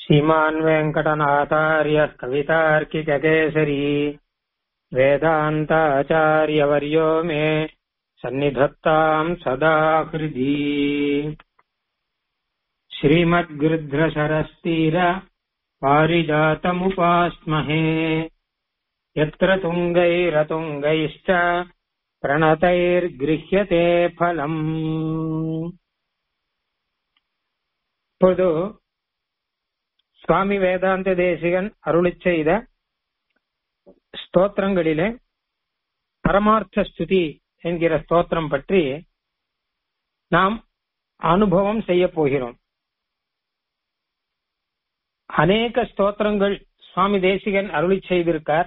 श्रीमान् वेङ्कटनाथार्यः कवितार्किककेसरी वेदान्ताचार्यवर्यो मे सन्निधत्ताम् सदा हृदि श्रीमद्गृध्रशरस्तीर पारिजातमुपास्महे यत्र तुङ्गैरतुङ्गैश्च प्रणतैर्गृह्यते फलम् இப்பொழுது சுவாமி வேதாந்த தேசிகன் அருளிச் செய்த ஸ்தோத்திரங்களிலே பரமார்த்த ஸ்துதி என்கிற ஸ்தோத்திரம் பற்றி நாம் அனுபவம் செய்ய போகிறோம் அநேக ஸ்தோத்திரங்கள் சுவாமி தேசிகன் அருளி செய்திருக்கார்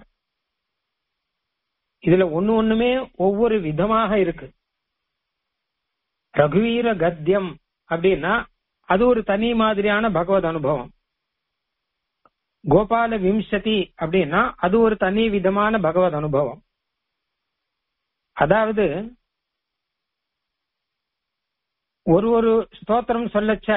இதுல ஒண்ணு ஒண்ணுமே ஒவ்வொரு விதமாக இருக்கு ரகுவீர கத்தியம் அப்படின்னா அது ஒரு தனி மாதிரியான பகவத் அனுபவம் கோபால விம்சதி அப்படின்னா அது ஒரு தனி விதமான பகவத் அனுபவம் அதாவது ஒரு ஒரு ஸ்தோத்திரம் சொல்லச்ச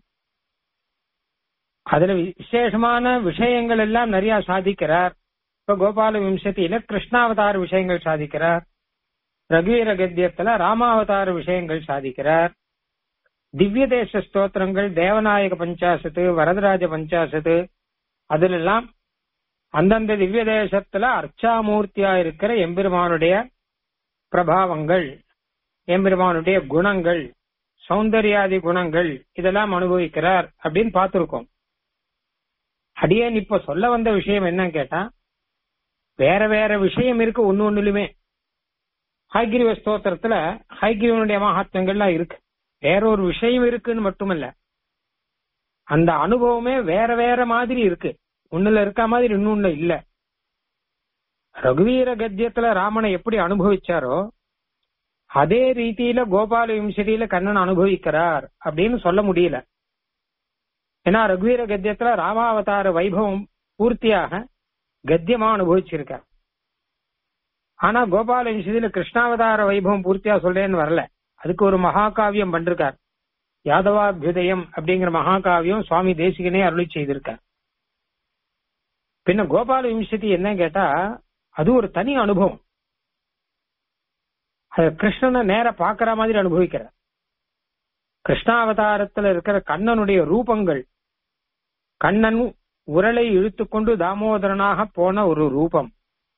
அதுல விசேஷமான விஷயங்கள் எல்லாம் நிறைய சாதிக்கிறார் இப்ப கோபால விம்சதியில கிருஷ்ணாவதார விஷயங்கள் சாதிக்கிறார் ரகுவீர கத்தியத்துல ராமாவதார விஷயங்கள் சாதிக்கிறார் திவ்ய தேச ஸ்தோத்திரங்கள் தேவநாயக பஞ்சாசத்து வரதராஜ பஞ்சாசத்து அதுல எல்லாம் அந்தந்த திவ்ய தேசத்துல அர்ச்சாமூர்த்தியா இருக்கிற எம்பெருமானுடைய பிரபாவங்கள் எம்பெருமானுடைய குணங்கள் சௌந்தர்யாதி குணங்கள் இதெல்லாம் அனுபவிக்கிறார் அப்படின்னு பார்த்திருக்கோம் அடியேன் இப்ப சொல்ல வந்த விஷயம் என்னன்னு கேட்டா வேற வேற விஷயம் இருக்கு ஒன்னு ஒண்ணுலுமே ஹைகிரிவ ஸ்தோத்திரத்துல ஹைகிரிவனுடைய மகாத்மங்கள்லாம் இருக்கு வேற ஒரு விஷயம் இருக்குன்னு மட்டுமல்ல அந்த அனுபவமே வேற வேற மாதிரி இருக்கு ஒண்ணுல இருக்க மாதிரி இன்னொன்னு இல்ல ரகுவீர கத்தியத்துல ராமனை எப்படி அனுபவிச்சாரோ அதே ரீதியில கோபால விம்சதியில கண்ணன் அனுபவிக்கிறார் அப்படின்னு சொல்ல முடியல ஏன்னா ரகுவீர கத்தியத்துல ராமாவதார வைபவம் பூர்த்தியாக கத்தியமா அனுபவிச்சிருக்கார் ஆனா கோபால விம்சதியில கிருஷ்ணாவதார வைபவம் பூர்த்தியா சொல்றேன்னு வரல அதுக்கு ஒரு மகாகாவியம் பண்றார் யாதவாபியுதயம் அப்படிங்கிற மகாகாவியம் சுவாமி தேசிகனே அருளி செய்திருக்கார் பின்ன கோபால விம்சதி என்ன கேட்டா அது ஒரு தனி அனுபவம் அது கிருஷ்ணனை நேர பாக்குற மாதிரி அனுபவிக்கிற கிருஷ்ணாவதாரத்துல இருக்கிற கண்ணனுடைய ரூபங்கள் கண்ணன் உரலை இழுத்துக்கொண்டு தாமோதரனாக போன ஒரு ரூபம்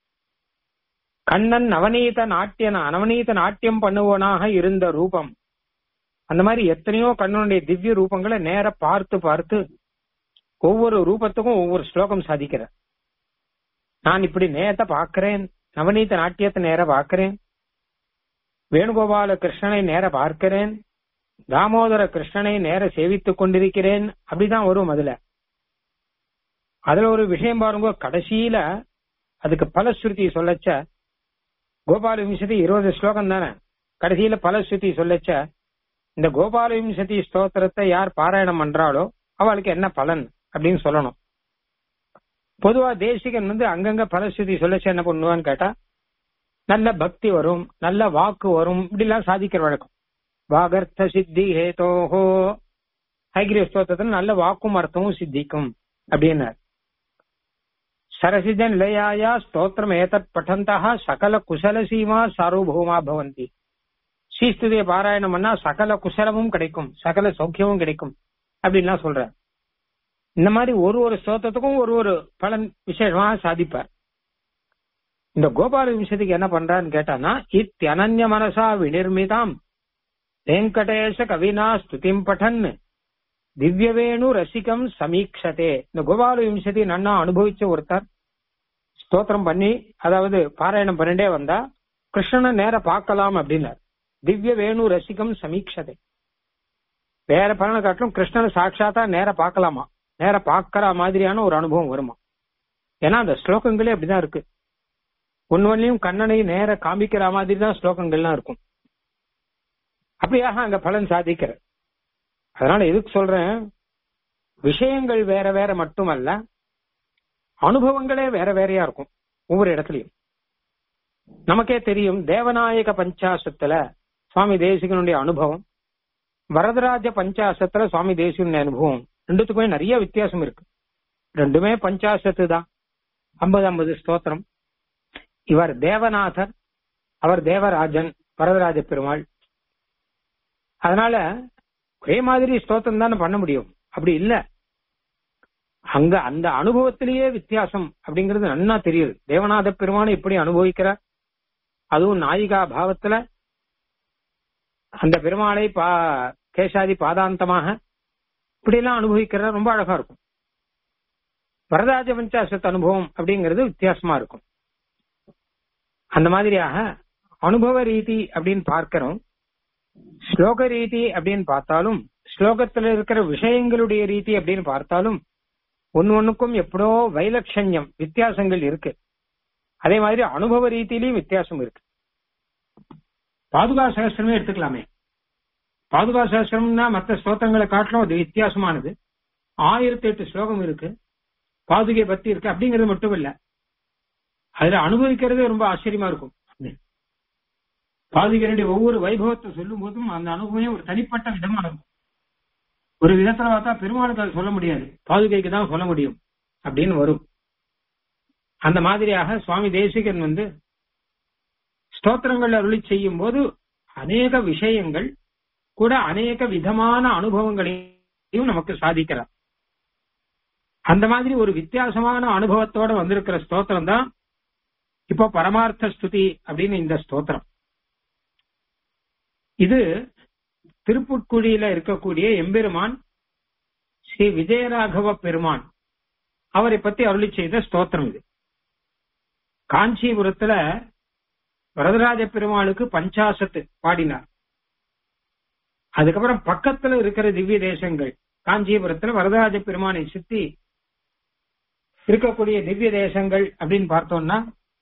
கண்ணன் நவநீத நாட்டியன நவநீத நாட்டியம் பண்ணுவனாக இருந்த ரூபம் அந்த மாதிரி எத்தனையோ கண்ணனுடைய திவ்ய ரூபங்களை நேர பார்த்து பார்த்து ஒவ்வொரு ரூபத்துக்கும் ஒவ்வொரு ஸ்லோகம் சாதிக்கிற நான் இப்படி நேரத்தை பாக்கிறேன் நவநீத நாட்டியத்தை நேர பார்க்கிறேன் வேணுகோபால கிருஷ்ணனை நேர பார்க்கிறேன் தாமோதர கிருஷ்ணனை நேர சேவித்துக் கொண்டிருக்கிறேன் அப்படிதான் வரும் அதுல அதுல ஒரு விஷயம் பாருங்க கடைசியில அதுக்கு பலஸ்ருதி சொல்லச்ச கோபால விம்சதி இருபது ஸ்லோகம் தானே கடைசியில பலஸ்ருதி சொல்லச்ச இந்த கோபால விம்சதி ஸ்தோத்திரத்தை யார் பாராயணம் பண்றாளோ அவளுக்கு என்ன பலன் அப்படின்னு சொல்லணும் பொதுவா தேசிகன் வந்து அங்கங்க பலஸ்ருதி சொல்லச்சு என்ன பண்ணுவான்னு கேட்டா நல்ல பக்தி வரும் நல்ல வாக்கு வரும் இப்படி எல்லாம் சாதிக்கிற வழக்கம் வாகர்த்த சித்தி ஹேதோஹோ ஹைகிரிய ஸ்தோத்திரத்துல நல்ல வாக்கும் அர்த்தமும் சித்திக்கும் அப்படின்னார் சரசிஜ நிலையாயா ஸ்தோத்திரம் ஏதத் பட்டந்தா சகல குசல சீமா சார்வபௌமா பவந்தி ஸ்ரீஸ்துதிய பாராயணம் பண்ணா சகல குசலமும் கிடைக்கும் சகல சௌக்கியமும் கிடைக்கும் அப்படின்லாம் சொல்ற இந்த மாதிரி ஒரு ஒரு ஸ்தோத்திரத்துக்கும் ஒரு ஒரு பலன் விசேஷமாக சாதிப்பார் இந்த கோபால விம்சதிக்கு என்ன பண்றான்னு கேட்டானா இத்தியனன்ய மனசா விநிர்மிதாம் வெங்கடேஷ கவினா ஸ்துதிம் பட்டன் திவ்யவேணு ரசிகம் சமீக்ஷதே இந்த கோபால விம்சதி நன்னா அனுபவிச்ச ஒருத்தர் ஸ்தோத்திரம் பண்ணி அதாவது பாராயணம் பண்ணிட்டே வந்தா கிருஷ்ணனை நேர பார்க்கலாம் அப்படின்னார் திவ்ய வேணு ரசிகம் சமீக்ஷதே வேற பலனை காட்டிலும் கிருஷ்ணனை சாட்சாத்தா நேர பார்க்கலாமா நேர பார்க்கற மாதிரியான ஒரு அனுபவம் வருமா ஏன்னா அந்த ஸ்லோகங்களே அப்படிதான் இருக்கு ஒன்னொன்னையும் கண்ணனை நேர காமிக்கிற மாதிரி தான் ஸ்லோகங்கள்லாம் இருக்கும் அப்படியாக அங்க பலன் சாதிக்கிற அதனால எதுக்கு சொல்றேன் விஷயங்கள் வேற வேற மட்டுமல்ல அனுபவங்களே வேற வேறையா இருக்கும் ஒவ்வொரு இடத்துலயும் நமக்கே தெரியும் தேவநாயக பஞ்சாசத்துல சுவாமி தேசிகனுடைய அனுபவம் வரதராஜ பஞ்சாசத்துல சுவாமி தேசிகனுடைய அனுபவம் ரெண்டுத்துக்குமே நிறைய வித்தியாசம் இருக்கு ரெண்டுமே பஞ்சாசத்து தான் ஐம்பது ஐம்பது ஸ்தோத்திரம் இவர் தேவநாதர் அவர் தேவராஜன் வரதராஜ பெருமாள் அதனால ஒரே மாதிரி ஸ்தோத்திரம் தானே பண்ண முடியும் அப்படி இல்ல அங்க அந்த அனுபவத்திலேயே வித்தியாசம் அப்படிங்கிறது நன்னா தெரியுது தேவநாத பெருமானை எப்படி அனுபவிக்கிறார் அதுவும் நாயிகா பாவத்துல அந்த பெருமாளை பா கேசாதி பாதாந்தமாக இப்படி எல்லாம் அனுபவிக்கிறார் ரொம்ப அழகா இருக்கும் வரதாஜ பஞ்சாசத் அனுபவம் அப்படிங்கிறது வித்தியாசமா இருக்கும் அந்த மாதிரியாக அனுபவ ரீதி அப்படின்னு பார்க்கிறோம் ஸ்லோக ரீதி அப்படின்னு பார்த்தாலும் ஸ்லோகத்துல இருக்கிற விஷயங்களுடைய ரீதி அப்படின்னு பார்த்தாலும் ஒன்னு ஒண்ணுக்கும் எப்படோ வைலட்சண்யம் வித்தியாசங்கள் இருக்கு அதே மாதிரி அனுபவ ரீதியிலையும் வித்தியாசம் இருக்கு பாதுகா சகஸ்திரமே எடுத்துக்கலாமே பாதுகா சகஸ்திரம்னா மற்ற ஸ்தோத்திரங்களை காட்டிலும் அது வித்தியாசமானது ஆயிரத்தி எட்டு ஸ்லோகம் இருக்கு பாதுகை பத்தி இருக்கு அப்படிங்கிறது மட்டும் இல்ல அதுல அனுபவிக்கிறது ரொம்ப ஆச்சரியமா இருக்கும் பாதுகையினுடைய ஒவ்வொரு வைபவத்தை சொல்லும் போதும் அந்த அனுபவமே ஒரு தனிப்பட்ட விதமா இருக்கும் ஒரு விதத்துல பார்த்தா பெருமாளுக்கு அது சொல்ல முடியாது பாதுகைக்கு தான் சொல்ல முடியும் அப்படின்னு வரும் அந்த மாதிரியாக சுவாமி தேசிகன் வந்து ஸ்தோத்திரங்கள் அருளி செய்யும் போது அநேக விஷயங்கள் கூட அநேக விதமான அனுபவங்களையும் நமக்கு சாதிக்கிறார் அந்த மாதிரி ஒரு வித்தியாசமான அனுபவத்தோட வந்திருக்கிற ஸ்தோத்திரம் தான் இப்போ பரமார்த்த ஸ்துதி அப்படின்னு இந்த ஸ்தோத்திரம் இது திருப்புட்குழியில இருக்கக்கூடிய எம்பெருமான் ஸ்ரீ விஜயராகவ பெருமான் அவரை பத்தி அருளி செய்த ஸ்தோத்திரம் இது காஞ்சிபுரத்துல வரதராஜ பெருமாளுக்கு பஞ்சாசத்து பாடினார் அதுக்கப்புறம் பக்கத்துல இருக்கிற திவ்ய தேசங்கள் காஞ்சிபுரத்துல வரதராஜ பெருமானை சுத்தி இருக்கக்கூடிய திவ்ய தேசங்கள் அப்படின்னு பார்த்தோம்னா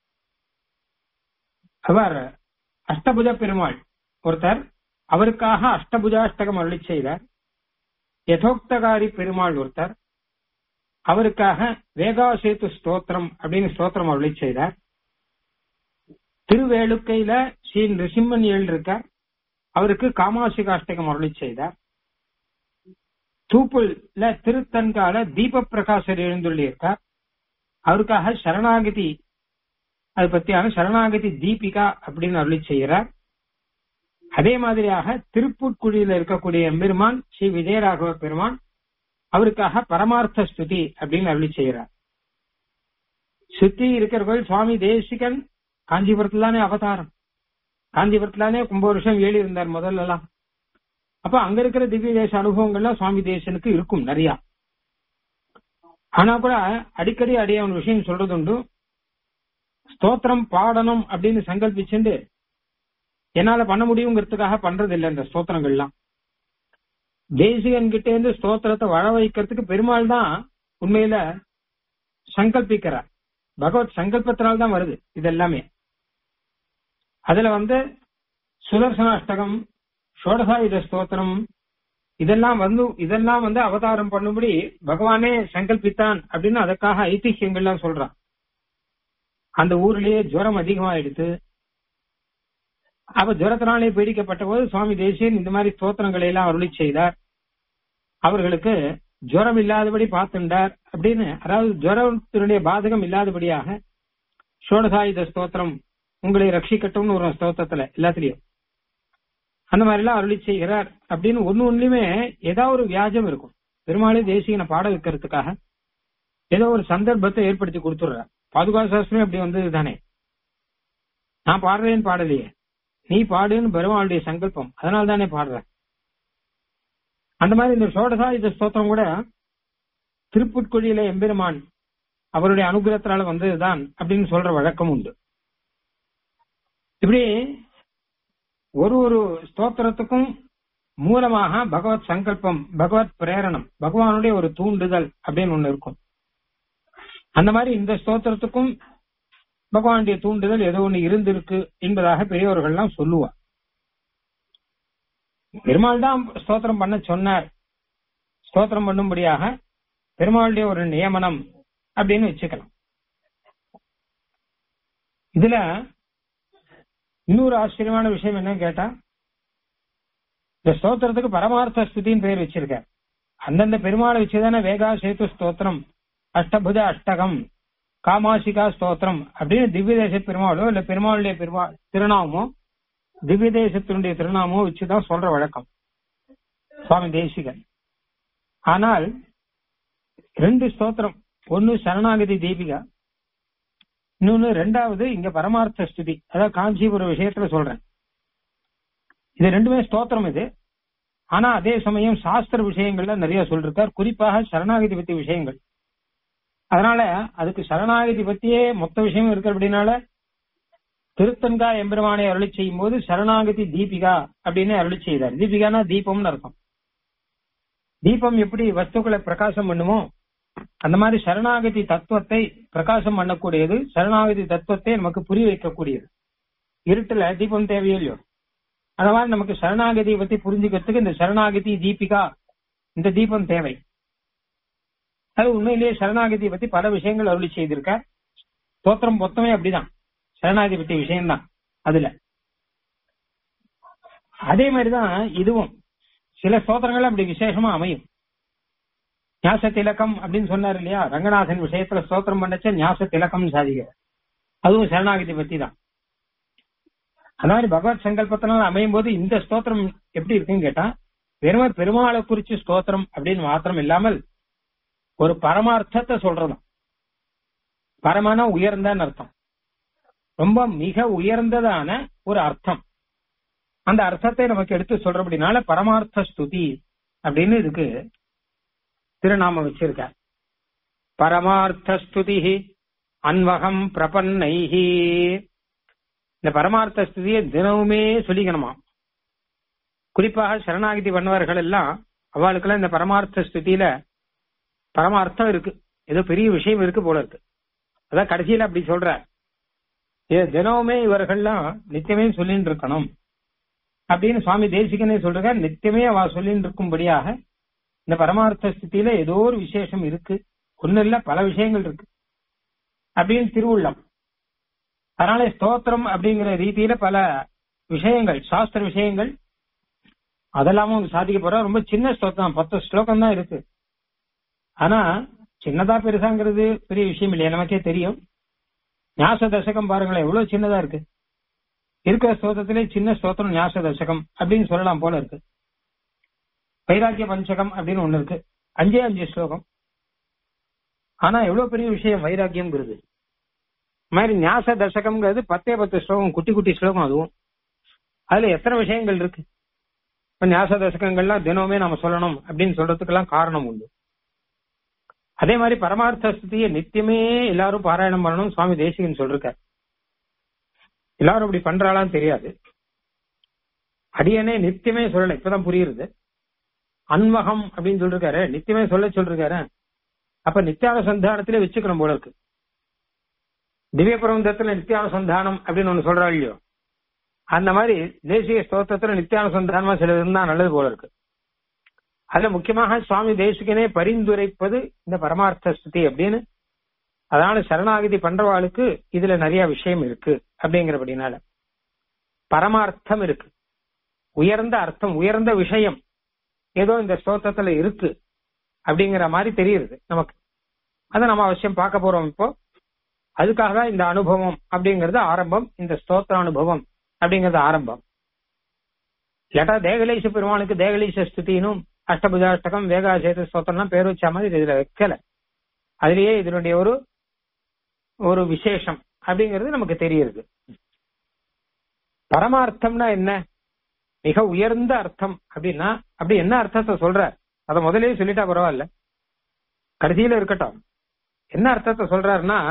அவர் அஷ்டபுஜ பெருமாள் ஒருத்தர் அவருக்காக அஷ்டபுஜாஷ்டகம் அருளி செய்தார் யதோக்தகாரி பெருமாள் ஒருத்தர் அவருக்காக வேகாசேத்து ஸ்தோத்திரம் அப்படின்னு ஸ்தோத்திரம் அருளி செய்தார் திருவேலுக்கையில ஸ்ரீ நிருசிம்மன் ஏழு இருக்கார் அவருக்கு காமாசிகாஷ்டகம் அருளி செய்தார் தூப்புல்ல திருத்தன்கால தீப பிரகாசர் எழுந்துள்ளி இருக்கார் அவருக்காக சரணாகதி அது பத்தியான சரணாகதி தீபிகா அப்படின்னு அருளி செய்கிறார் அதே மாதிரியாக திருப்புட்குழியில இருக்கக்கூடிய எம்பெருமான் ஸ்ரீ விஜயராகவ பெருமான் அவருக்காக பரமார்த்த ஸ்துதி அப்படின்னு அருளி செய்கிறார் சுத்தி இருக்கிறவர்கள் சுவாமி தேசிகன் காஞ்சிபுரத்துல தானே அவதாரம் காஞ்சிபுரத்துல தானே கும்ப வருஷம் ஏழி இருந்தார் முதல்ல எல்லாம் அப்ப அங்க இருக்கிற திவ்ய தேச அனுபவங்கள்லாம் சுவாமி தேசனுக்கு இருக்கும் நிறைய ஆனா கூட அடிக்கடி அடைய ஒரு விஷயம் சொல்றது உண்டு ஸ்தோத்திரம் பாடணும் அப்படின்னு சங்கல்பிச்சுண்டு என்னால பண்ண முடியுங்கிறதுக்காக பண்றது இல்லை இந்த ஸ்தோத்திரங்கள்லாம் தேசிகன் கிட்ட இருந்து ஸ்தோத்திரத்தை வர வைக்கிறதுக்கு பெருமாள் தான் உண்மையில சங்கல்பிக்கிறார் பகவத் சங்கல்பத்தினால்தான் தான் வருது இது எல்லாமே அதுல வந்து சுதர்சனாஷ்டகம் ஷோடசாயுத ஸ்தோத்திரம் இதெல்லாம் வந்து இதெல்லாம் வந்து அவதாரம் பண்ணும்படி பகவானே சங்கல்பித்தான் அப்படின்னு அதற்காக ஐதிஹியங்கள்லாம் சொல்றான் அந்த ஊர்லயே ஜுரம் அதிகமாயிடுத்து அவ ஜுரத்தினாலே பீடிக்கப்பட்ட போது சுவாமி தேசியன் இந்த மாதிரி ஸ்தோத்திரங்களை எல்லாம் அருளி செய்தார் அவர்களுக்கு ஜுரம் இல்லாதபடி பார்த்துண்டார் அப்படின்னு அதாவது ஜுரத்தினுடைய பாதகம் இல்லாதபடியாக ஷோடசாயுத ஸ்தோத்திரம் உங்களை ரட்சிக்கட்டும்னு ஒரு ஸ்தோத்திரத்துல எல்லாத்திலையும் அந்த மாதிரி எல்லாம் அருளி செய்கிறார் அப்படின்னு ஒன்னு ஒண்ணுமே ஏதாவது ஒரு வியாஜம் இருக்கும் பெருமாளே தேசியனை பாட வைக்கிறதுக்காக ஏதோ ஒரு சந்தர்ப்பத்தை ஏற்படுத்தி கொடுத்துடுறார் பாதுகா சாஸ்திரம் அப்படி வந்தது தானே நான் பாடுறேன்னு பாடலையே நீ பாடுன்னு பெருமாளுடைய சங்கல்பம் அதனால தானே பாடுற அந்த மாதிரி இந்த சோடசாயுத ஸ்தோத்திரம் கூட திருப்புட்குழியில எம்பெருமான் அவருடைய அனுகிரகத்தினால வந்ததுதான் அப்படின்னு சொல்ற வழக்கம் உண்டு இப்படி ஒரு ஒரு ஸ்தோத்திரத்துக்கும் மூலமாக பகவத் சங்கல்பம் பகவத் பிரேரணம் பகவானுடைய ஒரு தூண்டுதல் அப்படின்னு ஒண்ணு இருக்கும் அந்த மாதிரி இந்த ஸ்தோத்திரத்துக்கும் பகவானுடைய தூண்டுதல் ஏதோ ஒண்ணு இருந்திருக்கு என்பதாக பெரியவர்கள்லாம் சொல்லுவார் பெருமாள் தான் ஸ்தோத்திரம் பண்ண சொன்னார் ஸ்தோத்திரம் பண்ணும்படியாக பெருமாளுடைய ஒரு நியமனம் அப்படின்னு வச்சுக்கலாம் இதுல இன்னொரு ஆச்சரியமான விஷயம் என்னன்னு கேட்டா இந்த ஸ்தோத்திரத்துக்கு பரமார்த்த ஸ்துதின்னு பேர் வச்சிருக்க அந்தந்த பெருமாளை வச்சுதானே வேகா சேத்து ஸ்தோத்திரம் அஷ்டபுஜ அஷ்டகம் காமாசிகா ஸ்தோத்திரம் அப்படின்னு திவ்ய தேச பெருமாளோ இல்ல பெருமாளுடைய பெருமா திருநாமோ திவ்ய தேசத்தினுடைய திருநாமோ வச்சுதான் சொல்ற வழக்கம் சுவாமி தேசிகன் ஆனால் ரெண்டு ஸ்தோத்திரம் ஒன்னு சரணாகதி தீபிகா இன்னொன்னு ரெண்டாவது இங்க பரமார்த்த ஸ்துதி அதாவது காஞ்சிபுரம் விஷயத்துல சொல்றேன் இது ரெண்டுமே ஸ்தோத்திரம் இது ஆனா அதே சமயம் சாஸ்திர விஷயங்கள்ல நிறைய சொல்லிருக்கார் குறிப்பாக சரணாகதி பத்தி விஷயங்கள் அதனால அதுக்கு சரணாகதி பத்தியே மொத்த விஷயம் இருக்கு அப்படின்னால திருத்தன்கா எம்பெருமானை அருளி செய்யும் போது சரணாகதி தீபிகா அப்படின்னு அருளி செய்தார் தீபிகானா தீபம்னு அர்த்தம் தீபம் எப்படி வஸ்துக்களை பிரகாசம் பண்ணுமோ அந்த மாதிரி சரணாகதி தத்துவத்தை பிரகாசம் பண்ணக்கூடியது சரணாகதி தத்துவத்தை நமக்கு புரிய வைக்கக்கூடியது இருட்டுல தீபம் தேவையோ இல்லையோ அந்த மாதிரி நமக்கு சரணாகதியை பத்தி புரிஞ்சுக்கிறதுக்கு இந்த சரணாகதி தீபிகா இந்த தீபம் தேவை அது உண்மையிலேயே சரணாகதியை பத்தி பல விஷயங்கள் அருளி செய்திருக்கார் தோத்திரம் மொத்தமே அப்படிதான் சரணாகதி பத்தி விஷயம்தான் அதுல அதே மாதிரிதான் இதுவும் சில ஸ்தோத்திரங்கள் அப்படி விசேஷமா அமையும் ஞாச திலக்கம் அப்படின்னு சொன்னார் இல்லையா ரங்கநாதன் விஷயத்துல ஸ்தோத்திரம் பண்ணச்ச ஞாச திலக்கம் சாதிக்க அதுவும் சரணாகதி பத்தி தான் அந்த மாதிரி பகவத் சங்கல்பத்தினால் அமையும் போது இந்த ஸ்தோத்திரம் எப்படி இருக்குன்னு கேட்டா வெறுமை பெருமாளை குறிச்சு ஸ்தோத்திரம் அப்படின்னு மாத்திரம் இல்லாமல் ஒரு பரமார்த்தத்தை சொல்றதும் பரமான உயர்ந்தன்னு அர்த்தம் ரொம்ப மிக உயர்ந்ததான ஒரு அர்த்தம் அந்த அர்த்தத்தை நமக்கு எடுத்து சொல்றபடினால பரமார்த்த ஸ்துதி அப்படின்னு இதுக்கு திருநாமம் வச்சிருக்க பரமார்த்த ஸ்துதி அன்வகம் பிரபன்னைஹி இந்த பரமார்த்த ஸ்துதியை தினமுமே சொல்லிக்கணுமா குறிப்பாக சரணாகிதி பண்ணவர்கள் எல்லாம் அவளுக்கெல்லாம் இந்த பரமார்த்த ஸ்துதியில பரமார்த்தம் இருக்கு ஏதோ பெரிய விஷயம் இருக்கு போல இருக்கு அதான் கடைசியில அப்படி சொல்ற ஏ தினமுமே இவர்கள்லாம் நித்தியமே சொல்லிட்டு இருக்கணும் அப்படின்னு சுவாமி தேசிகனே சொல்றார் நித்தியமே அவ சொல்லிட்டு இருக்கும்படியாக இந்த பரமார்த்த ஸ்திதியில ஏதோ ஒரு விசேஷம் இருக்கு ஒண்ணு இல்ல பல விஷயங்கள் இருக்கு அப்படின்னு திருவுள்ளம் அதனால ஸ்தோத்திரம் அப்படிங்கிற ரீதியில பல விஷயங்கள் சாஸ்திர விஷயங்கள் அதெல்லாமும் அவங்க சாதிக்க போற ரொம்ப சின்ன ஸ்தோத்திரம் பத்து ஸ்லோகம் தான் இருக்கு ஆனா சின்னதா பெருசாங்கிறது பெரிய விஷயம் இல்லையா நமக்கே தெரியும் ஞாச தசகம் பாருங்களேன் எவ்வளவு சின்னதா இருக்கு இருக்கிற ஸ்தோத்திரத்திலே சின்ன ஸ்தோத்திரம் ஞாச தசகம் அப்படின்னு சொல்லலாம் போல இருக்கு வைராக்கிய பஞ்சகம் அப்படின்னு ஒண்ணு இருக்கு அஞ்சே அஞ்சு ஸ்லோகம் ஆனா எவ்வளவு பெரிய விஷயம் வைராக்கியம்ங்கிறது மாதிரி ஞாச தசகம்ங்கிறது பத்தே பத்து ஸ்லோகம் குட்டி குட்டி ஸ்லோகம் அதுவும் அதுல எத்தனை விஷயங்கள் இருக்கு இப்ப ஞாச தசகங்கள்லாம் தினமுமே நாம சொல்லணும் அப்படின்னு சொல்றதுக்கெல்லாம் காரணம் உண்டு அதே மாதிரி பரமார்த்த ஸ்துதியை நித்தியமே எல்லாரும் பாராயணம் பண்ணணும் சுவாமி தேசிகன் சொல்றார் எல்லாரும் அப்படி பண்றாளான்னு தெரியாது அடியனே நித்தியமே சொல்லல இப்பதான் புரியுது அன்வகம் அப்படின்னு சொல்லிருக்காரு நித்தியமே சொல்ல சொல்லிருக்காரு அப்ப நித்தியானுசந்தானத்திலே வச்சுக்கணும் போல இருக்கு திவ்ய பிரபந்தத்துல நித்தியானுசந்தானம் அப்படின்னு ஒண்ணு சொல்றா இல்லையோ அந்த மாதிரி தேசிய ஸ்தோத்திரத்துல நித்தியானுசந்தானமா சில இருந்தா நல்லது போல இருக்கு அதுல முக்கியமாக சுவாமி தேசிகனே பரிந்துரைப்பது இந்த பரமார்த்த ஸ்துதி அப்படின்னு அதனால சரணாகதி பண்றவாளுக்கு இதுல நிறைய விஷயம் இருக்கு அப்படிங்கிறபடினால பரமார்த்தம் இருக்கு உயர்ந்த அர்த்தம் உயர்ந்த விஷயம் ஏதோ இந்த ஸ்தோத்திரத்துல இருக்கு அப்படிங்கிற மாதிரி தெரியுது நமக்கு அதை நம்ம அவசியம் பார்க்க போறோம் இப்போ அதுக்காக தான் இந்த அனுபவம் அப்படிங்கறது ஆரம்பம் இந்த ஸ்தோத்திர அனுபவம் அப்படிங்கறது ஆரம்பம் இல்லாட்டா தேகலேச பெருமானுக்கு தேகலேச ஸ்துதினும் அஷ்டபுஜாஷ்டகம் வேகாசேத ஸ்தோத்திரம்லாம் பேர் வச்ச மாதிரி இதுல வைக்கல அதுலயே இதனுடைய ஒரு ஒரு விசேஷம் அப்படிங்கிறது நமக்கு தெரியுது பரமார்த்தம்னா என்ன மிக உயர்ந்த அர்த்தம் அப்படின்னா அப்படி என்ன அர்த்தத்தை சொல்ற அத முதலே சொல்லிட்டா பரவாயில்ல கடைசியில இருக்கட்டும் என்ன அர்த்தத்தை சொல்றாருன்னா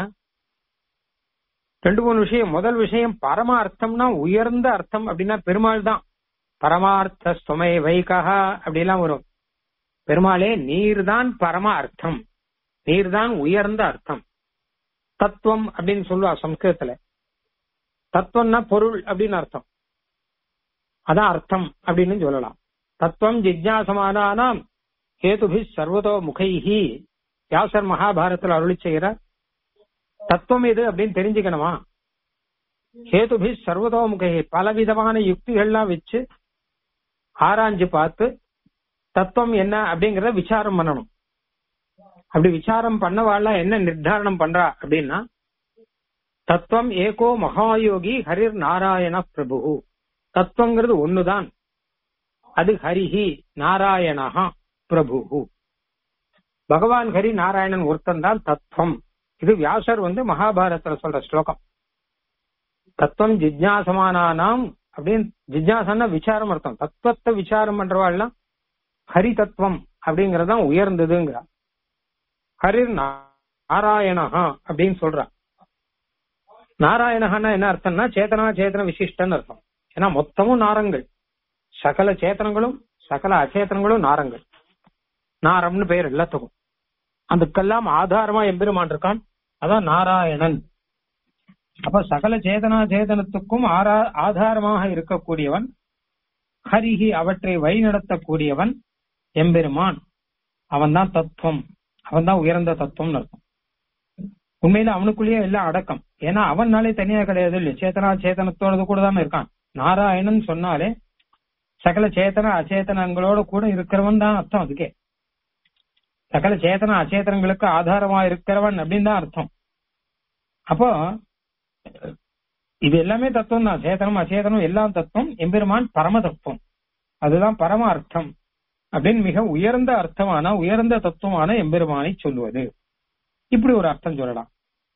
ரெண்டு மூணு விஷயம் முதல் விஷயம் பரம அர்த்தம்னா உயர்ந்த அர்த்தம் அப்படின்னா பெருமாள் தான் பரமார்த்த சுமை வைகா அப்படிலாம் வரும் பெருமாளே நீர்தான் பரம அர்த்தம் நீர்தான் உயர்ந்த அர்த்தம் தத்துவம் அப்படின்னு சொல்லுவா சம்ஸ்கிருதத்துல தத்துவம்னா பொருள் அப்படின்னு அர்த்தம் அதான் அர்த்தம் அப்படின்னு சொல்லலாம் தத்துவம் ஜிஜ்ஞாசமானாம் கேதுபி சர்வதோ முகைஹி வியாசர் மகாபாரத்தில் அருளி செய்கிறார் தத்துவம் எது அப்படின்னு தெரிஞ்சுக்கணுமா ஹேதுபி சர்வதோ முகைஹி பலவிதமான யுக்திகள்லாம் வச்சு ஆராய்ஞ்சு பார்த்து தத்துவம் என்ன அப்படிங்கறத விசாரம் பண்ணணும் அப்படி விசாரம் பண்ணவாள்ல என்ன நிர்தாரணம் பண்றா அப்படின்னா தத்துவம் ஏகோ மகாயோகி ஹரிர் நாராயண பிரபு தத்துவங்கிறது ஒண்ணுதான் அது ஹரிஹி நாராயணஹா பிரபு பகவான் ஹரி நாராயணன் ஒருத்தன் தான் தத்துவம் இது வியாசர் வந்து மகாபாரதத்துல சொல்ற ஸ்லோகம் தத்துவம் ஜிஜ்ஞாசமானானாம் அப்படின்னு ஜிஜ்ஞாசன்னா விசாரம் அர்த்தம் தத்துவத்தை விசாரம் பண்றவாள்லாம் ஹரி தத்துவம் அப்படிங்கறதான் உயர்ந்ததுங்கிறா ஹரிர் நாராயணஹா அப்படின்னு சொல்றா நாராயணஹான்னா என்ன அர்த்தம்னா சேத்தனா சேத்தன விசிஷ்டன் அர்த்தம் ஏன்னா மொத்தமும் நாரங்கள் சகல சேத்தனங்களும் சகல அச்சேத்தனங்களும் நாரங்கள் நாரம்னு பெயர் எல்லாத்துக்கும் அதுக்கெல்லாம் ஆதாரமா எம்பெருமான் இருக்கான் அதான் நாராயணன் அப்ப சகல சேதனா சேதனத்துக்கும் ஆரா- ஆதாரமாக இருக்கக்கூடியவன் ஹரிஹி அவற்றை வழிநடத்தக்கூடியவன் எம்பெருமான் அவன்தான் தத்துவம் அவன்தான் உயர்ந்த தத்துவம்னு அர்த்தம் உண்மையில அவனுக்குள்ளேயே எல்லாம் அடக்கம் ஏன்னா அவன்னாலே தனியா கிடையாது இல்லையா சேத்தனா சேத்தனத்தோட கூட தானே இருக்கான் நாராயணன் சொன்னாலே சகல சேத்தன அச்சேதனங்களோட கூட இருக்கிறவன் தான் அர்த்தம் அதுக்கே சகல சேத்தன அச்சேதனங்களுக்கு ஆதாரமா இருக்கிறவன் அப்படின்னு தான் அர்த்தம் அப்போ இது எல்லாமே தத்துவம் தான் சேத்தனம் அச்சேதனம் எல்லாம் தத்துவம் எம்பெருமான் பரம தத்துவம் அதுதான் பரம அர்த்தம் அப்படின்னு மிக உயர்ந்த அர்த்தமான உயர்ந்த தத்துவமான எம்பெருமானை சொல்லுவது இப்படி ஒரு அர்த்தம் சொல்லலாம்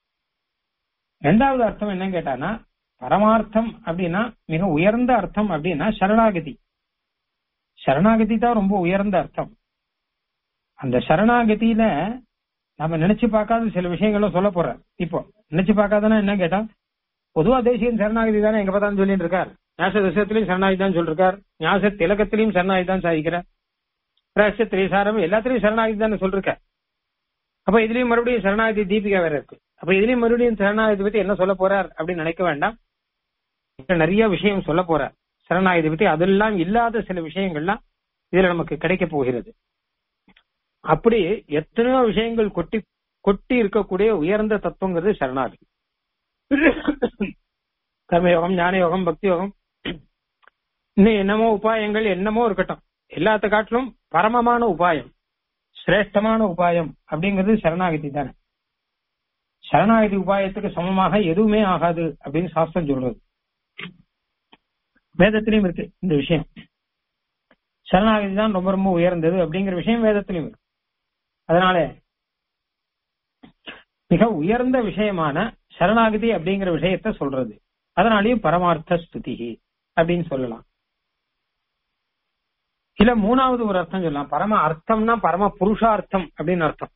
ரெண்டாவது அர்த்தம் என்னன்னு கேட்டானா பரமார்த்தம் அப்படின்னா மிக உயர்ந்த அர்த்தம் அப்படின்னா சரணாகதி சரணாகதி தான் ரொம்ப உயர்ந்த அர்த்தம் அந்த சரணாகதியில நம்ம நினைச்சு பார்க்காத சில விஷயங்களை சொல்ல போறேன் இப்போ நினைச்சு பார்க்காதனா என்ன கேட்டா பொதுவா தேசியன் சரணாகதி தானே எங்க பார்த்தாலும் சொல்லிட்டு இருக்கார் ஞாச விஷயத்திலையும் சரணாகதி தான் சொல்லிருக்கார் ஞாச திலகத்திலையும் சரணாகதி தான் சாதிக்கிறார் ரகசிய திரைசாரம் எல்லாத்திலையும் சரணாகதி தானே சொல்லிருக்கார் அப்ப இதுலயும் மறுபடியும் சரணாகதி தீபிகா வேற இருக்கு அப்ப இதுலயும் மறுபடியும் சரணாகதி பத்தி என்ன சொல்ல போறார் அப்படின்னு நினைக்க வேண்டாம் இதுல நிறைய விஷயம் சொல்ல போறார் சரணாகதி பத்தி அதெல்லாம் இல்லாத சில விஷயங்கள்லாம் இதுல நமக்கு கிடைக்க போகிறது அப்படி எத்தனையோ விஷயங்கள் கொட்டி கொட்டி இருக்கக்கூடிய உயர்ந்த தத்துவங்கிறது சரணாகதி கர்மயோகம் ஞான யோகம் பக்தி யோகம் இன்னும் என்னமோ உபாயங்கள் என்னமோ இருக்கட்டும் எல்லாத்த காட்டிலும் பரமமான உபாயம் சிரேஷ்டமான உபாயம் அப்படிங்கிறது சரணாகதி தானே சரணாகதி உபாயத்துக்கு சமமாக எதுவுமே ஆகாது அப்படின்னு சாஸ்திரம் சொல்றது வேதத்திலையும் இருக்கு இந்த விஷயம் சரணாகதி தான் ரொம்ப ரொம்ப உயர்ந்தது அப்படிங்கிற விஷயம் வேதத்திலையும் இருக்கு அதனால மிக உயர்ந்த விஷயமான சரணாகதி அப்படிங்கிற விஷயத்த சொல்றது அதனாலயும் பரமார்த்த ஸ்துதி அப்படின்னு சொல்லலாம் இல்ல மூணாவது ஒரு அர்த்தம் சொல்லலாம் பரம அர்த்தம்னா பரம புருஷார்த்தம் அப்படின்னு அர்த்தம்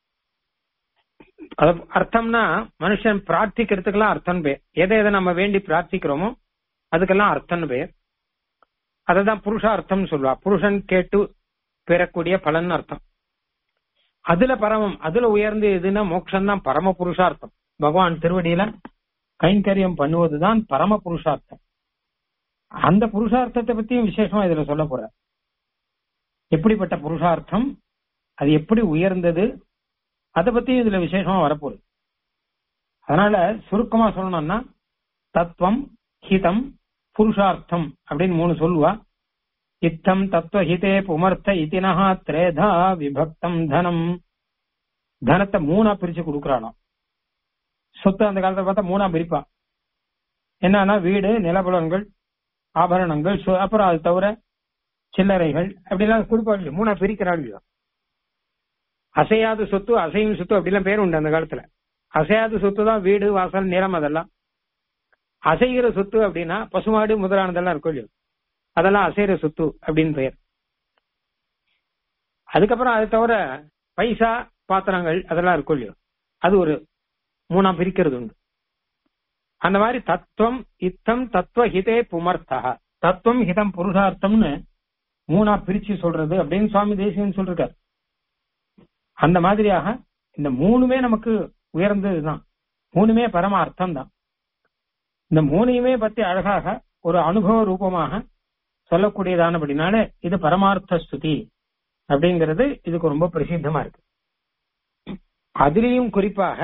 அது அர்த்தம்னா மனுஷன் பிரார்த்திக்கிறதுக்கெல்லாம் அர்த்தம் பேர் எதை எதை நம்ம வேண்டி பிரார்த்திக்கிறோமோ அதுக்கெல்லாம் அர்த்தம்னு பேர் அததான் புருஷார்த்தம் சொல்லுவா புருஷன் கேட்டு பெறக்கூடிய பலன் அர்த்தம் அதுல பரமம் அதுல உயர்ந்து எதுன்னா மோட்சம் தான் பரம புருஷார்த்தம் பகவான் திருவடியில கைங்கரியம் பண்ணுவதுதான் பரம புருஷார்த்தம் அந்த புருஷார்த்தத்தை பத்தியும் விசேஷமா இதுல சொல்ல போற எப்படிப்பட்ட புருஷார்த்தம் அது எப்படி உயர்ந்தது அதை பத்தியும் இதுல விசேஷமா வரப்போகுது அதனால சுருக்கமா சொல்லணும்னா தத்துவம் ஹிதம் புருஷார்த்தம் அப்படின்னு மூணு சொல்லுவா இத்தம் தத்துவஹிதே புமர்த்த இத்தினஹா திரேதா விபக்தம் தனம் தனத்தை மூணா பிரிச்சு கொடுக்கறானாம் சொத்து அந்த காலத்துல பார்த்தா மூணா பிரிப்பா என்னன்னா வீடு நிலபுலன்கள் ஆபரணங்கள் சு- அப்புறம் அது தவிர சில்லறைகள் அப்படிலாம் கொடுப்பாங்க மூணா பிரிக்கிறாங்க அசையாத சொத்து அசையும் சொத்து அப்படிலாம் பேர் உண்டு அந்த காலத்துல அசையாத சொத்து தான் வீடு வாசல் நிலம் அதெல்லாம் அசைகிற சொத்து அப்படின்னா பசுமாடு முதலானதெல்லாம் இருக்கும் இல்லையோ அதெல்லாம் அசைகிற சொத்து அப்படின்னு பெயர் அதுக்கப்புறம் அது தவிர பைசா பாத்திரங்கள் அதெல்லாம் இருக்கும் இல்லையோ அது ஒரு மூணாம் பிரிக்கிறது உண்டு அந்த மாதிரி தத்துவம் இத்தம் தத்துவ ஹிதே புமர்த்தா தத்துவம் ஹிதம் புருஷார்த்தம்னு மூணா பிரிச்சு சொல்றது அப்படின்னு சுவாமி தேசிகன் சொல்றார் அந்த மாதிரியாக இந்த மூணுமே நமக்கு உயர்ந்ததுதான் மூணுமே பரம அர்த்தம் தான் இந்த மூணையுமே பத்தி அழகாக ஒரு அனுபவ ரூபமாக சொல்லக்கூடியதானபடினால இது பரமார்த்த ஸ்துதி அப்படிங்கிறது இதுக்கு ரொம்ப பிரசித்தமா இருக்கு அதிலையும் குறிப்பாக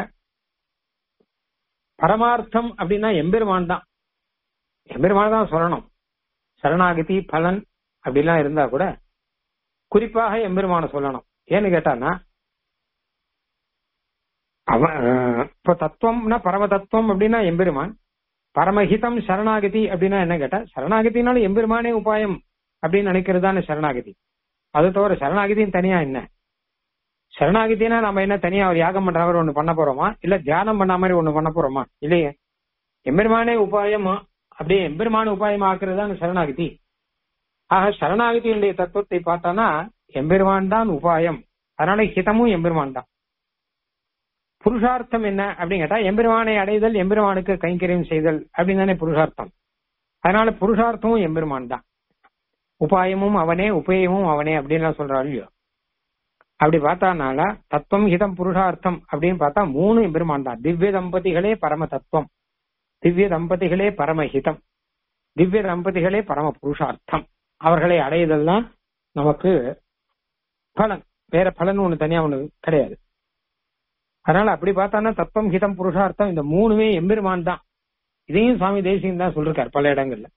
பரமார்த்தம் அப்படின்னா எம்பெருமான் தான் எம்பெருமான் தான் சொல்லணும் சரணாகதி பலன் அப்படிலாம் இருந்தா கூட குறிப்பாக எம்பெருமான சொல்லணும் ஏன்னு கேட்டான்னா அவன் அஹ், இப்ப தத்துவம்னா பரம தத்துவம் அப்படின்னா எம்பெருமான் பரமஹிதம் சரணாகதி அப்படின்னா என்ன கேட்டா சரணாகதினாலும் எம்பெருமானே உபாயம் அப்படின்னு நினைக்கிறது தானே சரணாகதி அது தவிர சரணாகதியும் தனியா என்ன சரணாகதினா நம்ம என்ன தனியா ஒரு யாகம் பண்ற மாதிரி ஒண்ணு பண்ண போறோமா இல்ல தியானம் பண்ண மாதிரி ஒண்ணு பண்ண போறோமா இல்லையே எம்பெருமானே உபாயம் அப்படியே எம்பெருமான உபாயம் ஆக்குறது தான் சரணாகதி ஆக சரணாகதியினுடைய தத்துவத்தை பார்த்தானா எம்பெருமான் தான் உபாயம் அதனால ஹிதமும் எம்பெருமான் தான் புருஷார்த்தம் என்ன அப்படின்னு கேட்டா எம்பெருமானை அடைதல் எம்பெருமானுக்கு கைங்கரியம் செய்தல் அப்படின்னு தானே புருஷார்த்தம் அதனால புருஷார்த்தமும் எம்பெருமான் தான் உபாயமும் அவனே உபயமும் அவனே அப்படின்னு சொல்றாரு இல்லையோ அப்படி பார்த்தானால தத்துவம் ஹிதம் புருஷார்த்தம் அப்படின்னு பார்த்தா மூணு எம்பெருமான் தான் திவ்ய தம்பதிகளே பரம தத்துவம் திவ்ய தம்பதிகளே பரமஹிதம் திவ்ய தம்பதிகளே பரம புருஷார்த்தம் அவர்களை அடையுதல் தான் நமக்கு பலன் வேற பலன் ஒண்ணு தனியா ஒண்ணு கிடையாது அதனால அப்படி பார்த்தான்னா தத்துவம் ஹிதம் புருஷார்த்தம் இந்த மூணுமே எம்பெருமான் தான் இதையும் சுவாமி தேசியம் தான் சொல்லிருக்காரு பல இடங்கள்ல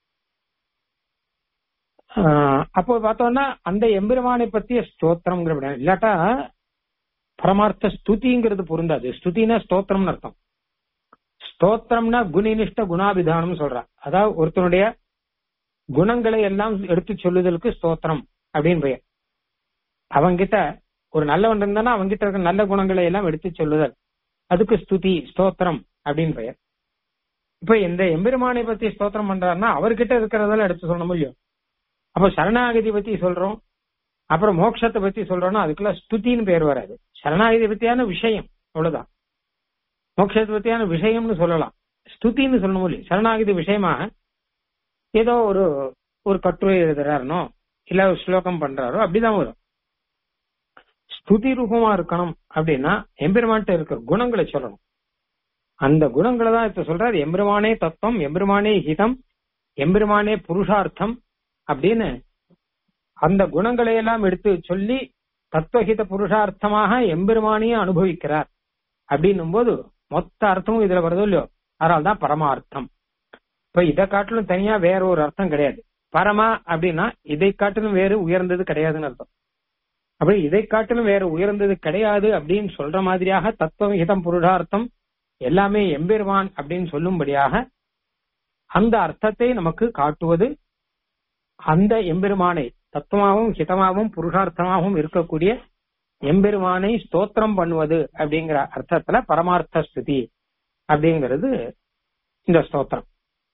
ஆஹ் அப்போ பார்த்தோம்னா அந்த எம்பெருமானை பத்திய ஸ்தோத்திரம்ங்கிற இல்லாட்டா பரமார்த்த ஸ்துதிங்கிறது பொருந்தாது ஸ்துதினா ஸ்தோத்திரம்னு அர்த்தம் ஸ்தோத்திரம்னா குணினிஷ்ட குணாபிதானம் சொல்றான் அதாவது ஒருத்தனுடைய குணங்களை எல்லாம் எடுத்து சொல்லுதலுக்கு ஸ்தோத்திரம் அப்படின்னு பெயர் அவங்கிட்ட ஒரு நல்லவன் இருந்தானா அவங்கிட்ட இருக்க நல்ல குணங்களை எல்லாம் எடுத்து சொல்லுதல் அதுக்கு ஸ்துதி ஸ்தோத்திரம் அப்படின்னு பெயர் இப்ப இந்த எம்பெருமானை பத்தி ஸ்தோத்திரம் பண்றாருன்னா அவர்கிட்ட இருக்கிறதெல்லாம் எடுத்து சொல்ல முடியும் அப்ப சரணாகதி பத்தி சொல்றோம் அப்புறம் மோட்சத்தை பத்தி சொல்றோம்னா அதுக்கெல்லாம் ஸ்துதின்னு பேர் வராது சரணாகதி பத்தியான விஷயம் அவ்வளவுதான் மோட்சத்தை பத்தியான விஷயம்னு சொல்லலாம் ஸ்துதின்னு சொல்ல முடியும் சரணாகதி விஷயமாக ஏதோ ஒரு ஒரு கட்டுரை எழுதுறாருனோ இல்ல ஒரு ஸ்லோகம் பண்றாரோ அப்படிதான் வரும் ஸ்துதி ரூபமா இருக்கணும் அப்படின்னா எம்பெருமான்ட்ட இருக்கிற குணங்களை சொல்லணும் அந்த குணங்களை தான் இப்ப சொல்றாரு எம்பெருமானே தத்துவம் எம்பெருமானே ஹிதம் எம்பெருமானே புருஷார்த்தம் அப்படின்னு அந்த குணங்களை எல்லாம் எடுத்து சொல்லி தத்துவஹித புருஷார்த்தமாக எம்பெருமானையே அனுபவிக்கிறார் அப்படின்னும் போது மொத்த அர்த்தமும் இதுல வருதோ இல்லையோ அதனால்தான் பரமார்த்தம் இப்ப இதை காட்டிலும் தனியா வேற ஒரு அர்த்தம் கிடையாது பரமா அப்படின்னா இதை காட்டிலும் வேறு உயர்ந்தது கிடையாதுன்னு அர்த்தம் அப்படி இதை காட்டிலும் வேற உயர்ந்தது கிடையாது அப்படின்னு சொல்ற மாதிரியாக தத்துவம் ஹிதம் புருஷார்த்தம் எல்லாமே எம்பெருமான் அப்படின்னு சொல்லும்படியாக அந்த அர்த்தத்தை நமக்கு காட்டுவது அந்த எம்பெருமானை தத்துவமாகவும் ஹிதமாகவும் புருஷார்த்தமாகவும் இருக்கக்கூடிய எம்பெருமானை ஸ்தோத்திரம் பண்ணுவது அப்படிங்கிற அர்த்தத்துல பரமார்த்த ஸ்துதி அப்படிங்கிறது இந்த ஸ்தோத்திரம்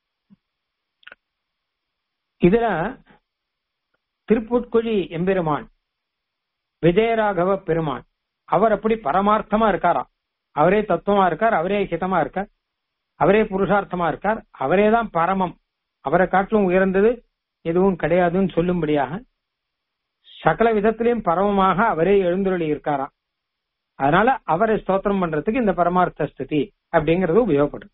இதுல திருப்புட்குழி எம்பெருமான் விஜயராகவ பெருமான் அவர் அப்படி பரமார்த்தமா இருக்காராம் அவரே தத்துவமா இருக்கார் அவரே ஹிதமா இருக்கார் அவரே புருஷார்த்தமா இருக்கார் அவரே தான் பரமம் அவரை காட்டிலும் உயர்ந்தது எதுவும் கிடையாதுன்னு சொல்லும்படியாக சகல விதத்திலையும் பரமமாக அவரே எழுந்துருளி இருக்காராம் அதனால அவரை ஸ்தோத்திரம் பண்றதுக்கு இந்த பரமார்த்த ஸ்துதி அப்படிங்கிறது உபயோகப்படுது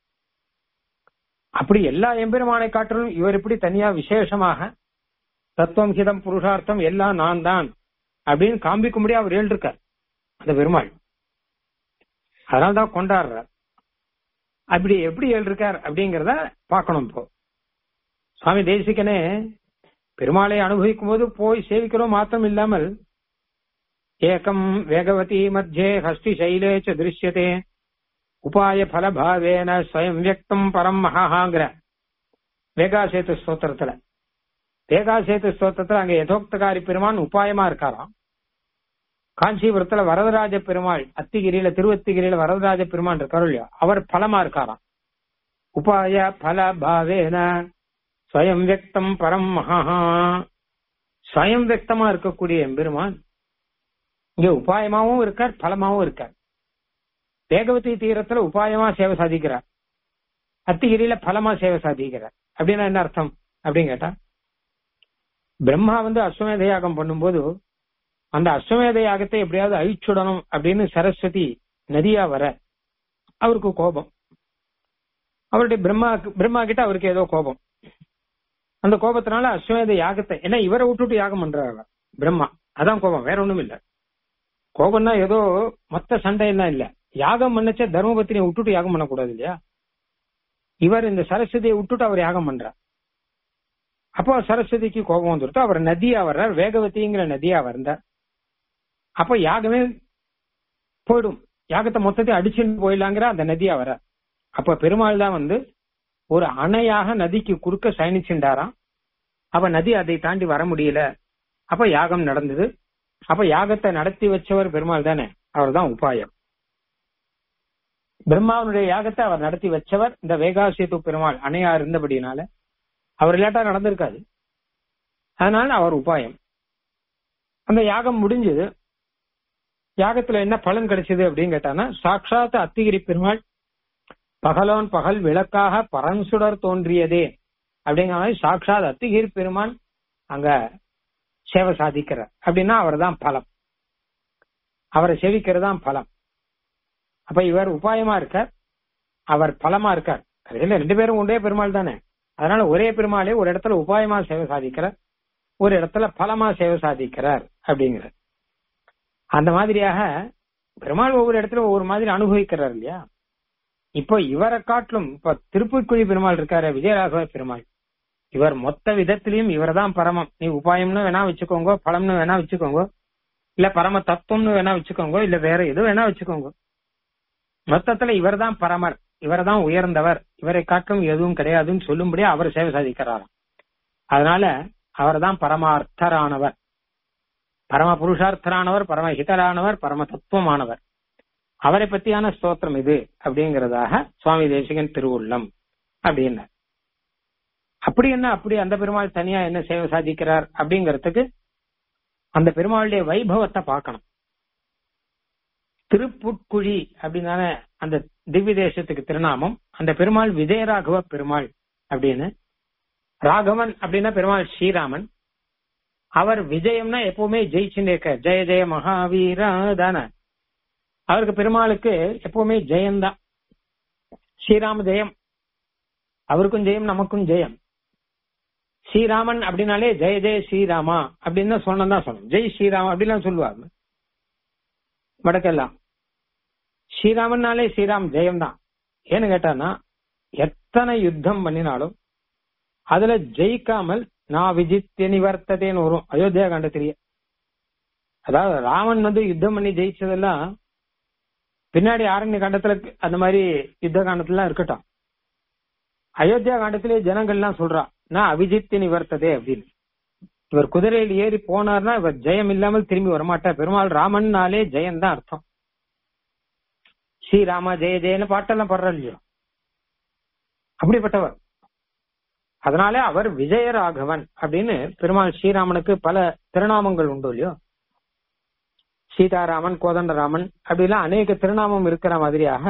அப்படி எல்லா எம்பெருமானை காட்டிலும் இவர் இப்படி தனியா விசேஷமாக தத்துவம் ஹிதம் புருஷார்த்தம் எல்லாம் நான் தான் அப்படின்னு காண்பிக்கும்படி அவர் எழுதிருக்கார் அந்த பெருமாள் அதனால்தான் கொண்டாடுறார் அப்படி எப்படி எழுதிருக்கார் அப்படிங்கறத பார்க்கணும் இப்போ சுவாமி தேசிகனே பெருமாளை அனுபவிக்கும் போது போய் சேவிக்கிறோம் மாத்திரம் இல்லாமல் ஏகம் வேகவதி மத்தியே ஹஸ்தி சைலே ச திருஷ்யதே உபாய பலபாவேன ஸ்வயம் வியக்தம் பரம் மகாங்கிற வேகாசேத்து ஸ்தோத்திரத்துல வேகாசேத்து ஸ்தோத்திரத்துல அங்க யதோக்தகாரி பெருமான் உபாயமா இருக்காராம் காஞ்சிபுரத்துல வரதராஜ பெருமாள் அத்திகிரியில திருவத்திகிரியில வரதராஜ பெருமான் இருக்காரோ இல்லையா அவர் பலமா இருக்காராம் உபாய பல பாவேன ஸ்வயம் வியக்தம் பரம் மகா ஸ்வயம் வியக்தமா இருக்கக்கூடிய எம்பெருமான் இங்க உபாயமாவும் இருக்கார் பலமாவும் இருக்கார் வேகவதி தீரத்துல உபாயமா சேவை சாதிக்கிறார் அத்திகிரியில பலமா சேவை சாதிக்கிறார் அப்படின்னா என்ன அர்த்தம் அப்படின்னு கேட்டா பிரம்மா வந்து அஸ்வமேத யாகம் பண்ணும்போது அந்த அஸ்வமேத யாகத்தை எப்படியாவது அழிச்சுடணும் அப்படின்னு சரஸ்வதி நதியா வர அவருக்கு கோபம் அவருடைய பிரம்மா பிரம்மா கிட்ட அவருக்கு ஏதோ கோபம் அந்த கோபத்தினால அஸ்வமேத யாகத்தை ஏன்னா இவரை விட்டுட்டு யாகம் பண்றாரு பிரம்மா அதான் கோபம் வேற ஒண்ணும் இல்ல கோபம்னா ஏதோ மொத்த சண்டையெல்லாம் இல்ல யாகம் பண்ணச்ச தர்மபத்தினியை விட்டுட்டு யாகம் பண்ணக்கூடாது இல்லையா இவர் இந்த சரஸ்வதியை விட்டுட்டு அவர் யாகம் பண்றார் அப்போ சரஸ்வதிக்கு கோபம் வந்துருட்டு அவர் நதியா வர்றார் வேகவதிங்கிற நதியா வந்தார் அப்ப யாகமே போயிடும் யாகத்தை மொத்தத்தையும் அடிச்சுட்டு போயிடலாங்கிற அந்த நதியா வர அப்ப பெருமாள் தான் வந்து ஒரு அணையாக நதிக்கு குறுக்க சயனிச்சுண்டாராம் அப்ப நதி அதை தாண்டி வர முடியல அப்ப யாகம் நடந்தது அப்ப யாகத்தை நடத்தி வச்சவர் பெருமாள் தானே அவர் தான் உபாயம் பிரம்மாவனுடைய யாகத்தை அவர் நடத்தி வச்சவர் இந்த வேகாசியத்து பெருமாள் அணையா இருந்தபடினால அவர் லேட்டா நடந்திருக்காது அதனால அவர் உபாயம் அந்த யாகம் முடிஞ்சது யாகத்துல என்ன பலன் கிடைச்சது அப்படின்னு கேட்டானா சாட்சாத் அத்திகிரி பெருமாள் பகலோன் பகல் விளக்காக பரன்சுடர் தோன்றியதே அப்படிங்கிற மாதிரி சாட்சாத் அத்திகிரி பெருமான் அங்க சேவை சாதிக்கிறார் அப்படின்னா அவர் தான் பலம் அவரை செவிக்கிறது தான் பலம் அப்ப இவர் உபாயமா இருக்கார் அவர் பலமா இருக்கார் அதுல ரெண்டு பேரும் ஒன்றே பெருமாள் தானே அதனால ஒரே பெருமாளே ஒரு இடத்துல உபாயமா சேவை சாதிக்கிறார் ஒரு இடத்துல பலமா சேவை சாதிக்கிறார் அப்படிங்கிறார் அந்த மாதிரியாக பெருமாள் ஒவ்வொரு இடத்துல ஒவ்வொரு மாதிரி அனுபவிக்கிறார் இல்லையா இப்போ இவரை காட்டிலும் இப்ப திருப்புக்குழி பெருமாள் இருக்காரு விஜயராகவ பெருமாள் இவர் மொத்த விதத்திலையும் இவர் தான் பரமம் நீ உபாயம்னு வேணா வச்சுக்கோங்க பழம்னு வேணா வச்சுக்கோங்க இல்ல பரம தத்துவம்னு வேணா வச்சுக்கோங்க இல்ல வேற எது வேணா வச்சுக்கோங்க மொத்தத்துல இவர் தான் பரமர் இவர் தான் உயர்ந்தவர் இவரை காட்டும் எதுவும் கிடையாதுன்னு சொல்லும்படி அவர் சேவை சாதிக்கிறாராம் அதனால அவர் தான் பரமார்த்தரானவர் பரம புருஷார்த்தரானவர் பரம ஹிதரானவர் பரம தத்துவமானவர் அவரை பத்தியான ஸ்தோத்திரம் இது அப்படிங்கறதாக சுவாமி தேசிகன் திருவுள்ளம் அப்படின்னார் அப்படி என்ன அப்படி அந்த பெருமாள் தனியா என்ன சேவை சாதிக்கிறார் அப்படிங்கறதுக்கு அந்த பெருமாளுடைய வைபவத்தை பார்க்கணும் திருப்புட்குழி அப்படின்னால அந்த திவ்ய தேசத்துக்கு திருநாமம் அந்த பெருமாள் விஜயராகவ பெருமாள் அப்படின்னு ராகவன் அப்படின்னா பெருமாள் ஸ்ரீராமன் அவர் விஜயம்னா எப்பவுமே ஜெயிச்சுட்டே இருக்க ஜெய ஜெய மகாவீரா தானே அவருக்கு பெருமாளுக்கு எப்பவுமே ஜெயம்தான் ஸ்ரீராம ஜெயம் அவருக்கும் ஜெயம் நமக்கும் ஜெயம் ஸ்ரீராமன் அப்படின்னாலே ஜெய ஜெய ஸ்ரீராமா அப்படின்னு தான் சொன்னதான் சொல்லணும் ஜெய் ஸ்ரீராமா அப்படிலாம் சொல்லுவாங்க வடக்கெல்லாம் ஸ்ரீராமன்னாலே ஸ்ரீராம் ஜெயம் தான் ஏன்னு கேட்டானா எத்தனை யுத்தம் பண்ணினாலும் அதுல ஜெயிக்காமல் நான் விஜித்ய நிவர்த்ததேன்னு வரும் அயோத்தியா காண்டத்திலேயே அதாவது ராமன் வந்து யுத்தம் பண்ணி ஜெயிச்சதெல்லாம் பின்னாடி ஆரண்ய காண்டத்துல அந்த மாதிரி யுத்த காண்டத்துல இருக்கட்டும் அயோத்தியா காண்டத்திலே ஜனங்கள்லாம் சொல்றா நான் அபிஜித்து நிவர்த்ததே அப்படின்னு இவர் குதிரையில் ஏறி போனார்னா இவர் ஜெயம் இல்லாமல் திரும்பி வரமாட்டார் பெருமாள் ராமன்னாலே ஜெயம் தான் அர்த்தம் ஸ்ரீராமா ஜெய ஜெயன்னு பாட்டெல்லாம் பாடுற இல்லையோ அப்படிப்பட்டவர் அதனாலே அவர் விஜயராகவன் அப்படின்னு பெருமாள் ஸ்ரீராமனுக்கு பல திருநாமங்கள் உண்டு இல்லையோ சீதாராமன் கோதண்டராமன் அப்படிலாம் அநேக திருநாமம் இருக்கிற மாதிரியாக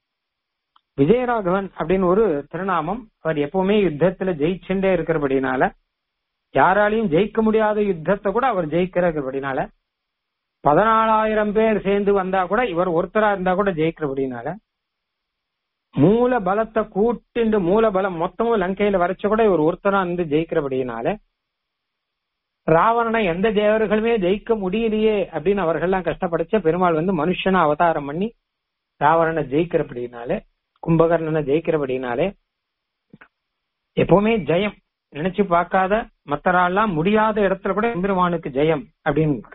விஜயராகவன் அப்படின்னு ஒரு திருநாமம் அவர் எப்பவுமே யுத்தத்துல ஜெயிச்சுட்டே இருக்கிறபடினால யாராலையும் ஜெயிக்க முடியாத யுத்தத்தை கூட அவர் ஜெயிக்கிறபடினால பதினாலாயிரம் பேர் சேர்ந்து வந்தா கூட இவர் ஒருத்தரா இருந்தா கூட ஜெயிக்கிறபடினால மூல பலத்தை கூட்டிண்டு மூல பலம் மொத்தமும் லங்கையில வரைச்ச கூட இவர் ஒருத்தரா இருந்து ஜெயிக்கிறபடினால ராவணனை எந்த தேவர்களுமே ஜெயிக்க முடியலையே அப்படின்னு அவர்கள்லாம் கஷ்டப்படைச்ச பெருமாள் வந்து மனுஷனா அவதாரம் பண்ணி ராவணனை ஜெயிக்கிறபடினாலே கும்பகர்ணனை ஜெயிக்கிறபடினாலே எப்பவுமே ஜெயம் நினைச்சு பார்க்காத மத்தராலாம் முடியாத இடத்துல கூட எம்பெருமானுக்கு ஜெயம் அப்படின்னு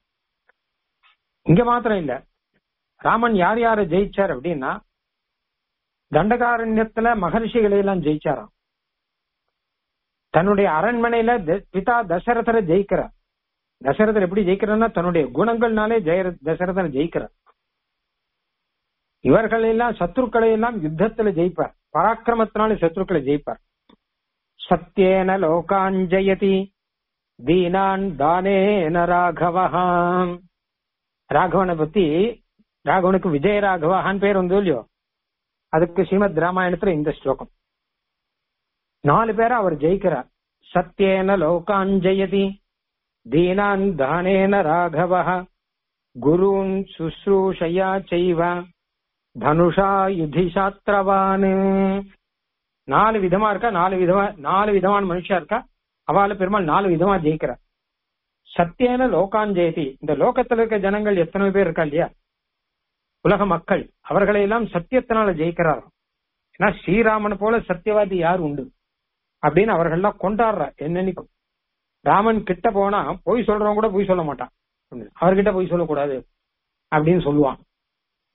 இங்க மாத்திரம் இல்ல ராமன் யார் யார ஜெயிச்சார் அப்படின்னா தண்டகாரண்யத்துல மகர்ஷிகளை எல்லாம் ஜெயிச்சாராம் தன்னுடைய அரண்மனையில பிதா தசரதரை ஜெயிக்கிறார் தசரதர் எப்படி ஜெயிக்கிறார்னா தன்னுடைய குணங்கள்னாலே ஜெய தசரதனை ஜெயிக்கிறார் இவர்கள் எல்லாம் சத்ருக்களை எல்லாம் யுத்தத்துல ஜெயிப்பார் பராக்கிரமத்தினால சத்ருக்களை ஜெயிப்பார் சத்தியேன லோகாஞ்சயதி தீனான் தானேன ராகவஹாம் ராகவனை பத்தி ராகவனுக்கு விஜய ராகவஹான் பேர் வந்து இல்லையோ அதுக்கு ஸ்ரீமத் ராமாயணத்துல இந்த ஸ்லோகம் நாலு பேரை அவர் ஜெயிக்கிறார் சத்தியேன லோகாஞ்சயதி தீனான் தானேன ராகவ குருன் சுஸ்ரூஷயா செய்வ தனுஷா யுதி சாத்திரவான் நாலு விதமா இருக்கா நாலு விதமா நாலு விதமான மனுஷா இருக்கா அவள பெருமாள் நாலு விதமா ஜெயிக்கிறார் சத்தியேன லோகாஞ்சயதி இந்த லோகத்துல இருக்க ஜனங்கள் எத்தனை பேர் இருக்கா இல்லையா உலக மக்கள் அவர்களை எல்லாம் சத்தியத்தினால ஜெயிக்கிறார் ஏன்னா ஸ்ரீராமன் போல சத்தியவாதி யார் உண்டு அப்படின்னு அவர்கள்லாம் கொண்டாடுற என்னன்னைக்கும் ராமன் கிட்ட போனா பொய் சொல்றவங்க கூட பொய் சொல்ல மாட்டான் அவர்கிட்ட பொய் சொல்லக்கூடாது அப்படின்னு சொல்லுவான்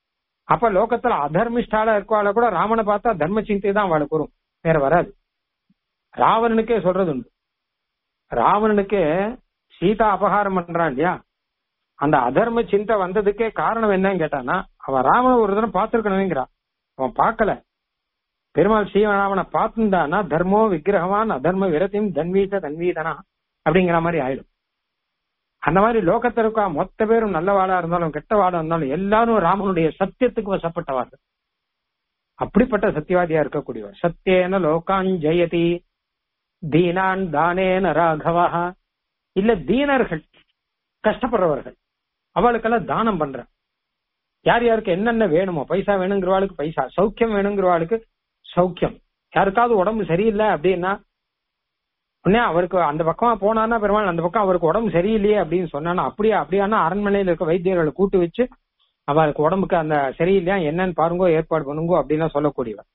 அப்ப லோகத்துல அதர்மிஷ்டால இருக்கவாள கூட ராமனை பார்த்தா தர்ம சிந்தை தான் அவளுக்கு வரும் வேற வராது ராவணனுக்கே சொல்றது உண்டு ராவணனுக்கு சீதா அபகாரம் பண்றான் இல்லையா அந்த அதர்ம சிந்தை வந்ததுக்கே காரணம் என்னன்னு கேட்டானா அவன் ராமனை ஒரு தடவை பார்த்திருக்கணுங்கிறான் அவன் பார்க்கல பெருமாள் ஸ்ரீராமனை பார்த்துட்டானா தர்மோ விக்கிரகவான் அதர்ம விரத்தியும் தன்வீத தன்வீதனா அப்படிங்கிற மாதிரி ஆயிடும் அந்த மாதிரி லோகத்தில் இருக்கா மொத்த பேரும் நல்ல வாடா இருந்தாலும் கெட்ட வாடா இருந்தாலும் எல்லாரும் ராமனுடைய சத்தியத்துக்கு வசப்பட்டவார்கள் அப்படிப்பட்ட சத்தியவாதியா இருக்கக்கூடியவர் சத்தியேன லோகான் ஜெயதி தீனான் தானேன ராகவா இல்ல தீனர்கள் கஷ்டப்படுறவர்கள் அவளுக்கெல்லாம் தானம் பண்ற யார் யாருக்கு என்னென்ன வேணுமோ பைசா வேணுங்கிறவாளுக்கு பைசா சௌக்கியம் வேணுங்கிறவாளுக்கு சௌக்கியம் யாருக்காவது உடம்பு சரியில்லை அப்படின்னா உடனே அவருக்கு அந்த பக்கமா போனான்னா பெருமாள் அந்த பக்கம் அவருக்கு உடம்பு சரியில்லையே அப்படின்னு சொன்னானா அப்படியே அப்படியானா அரண்மனையில இருக்க வைத்தியர்களை கூட்டு வச்சு அவருக்கு உடம்புக்கு அந்த சரியில்லையா என்னன்னு பாருங்கோ ஏற்பாடு பண்ணுங்கோ அப்படின்னு சொல்லக்கூடியவர்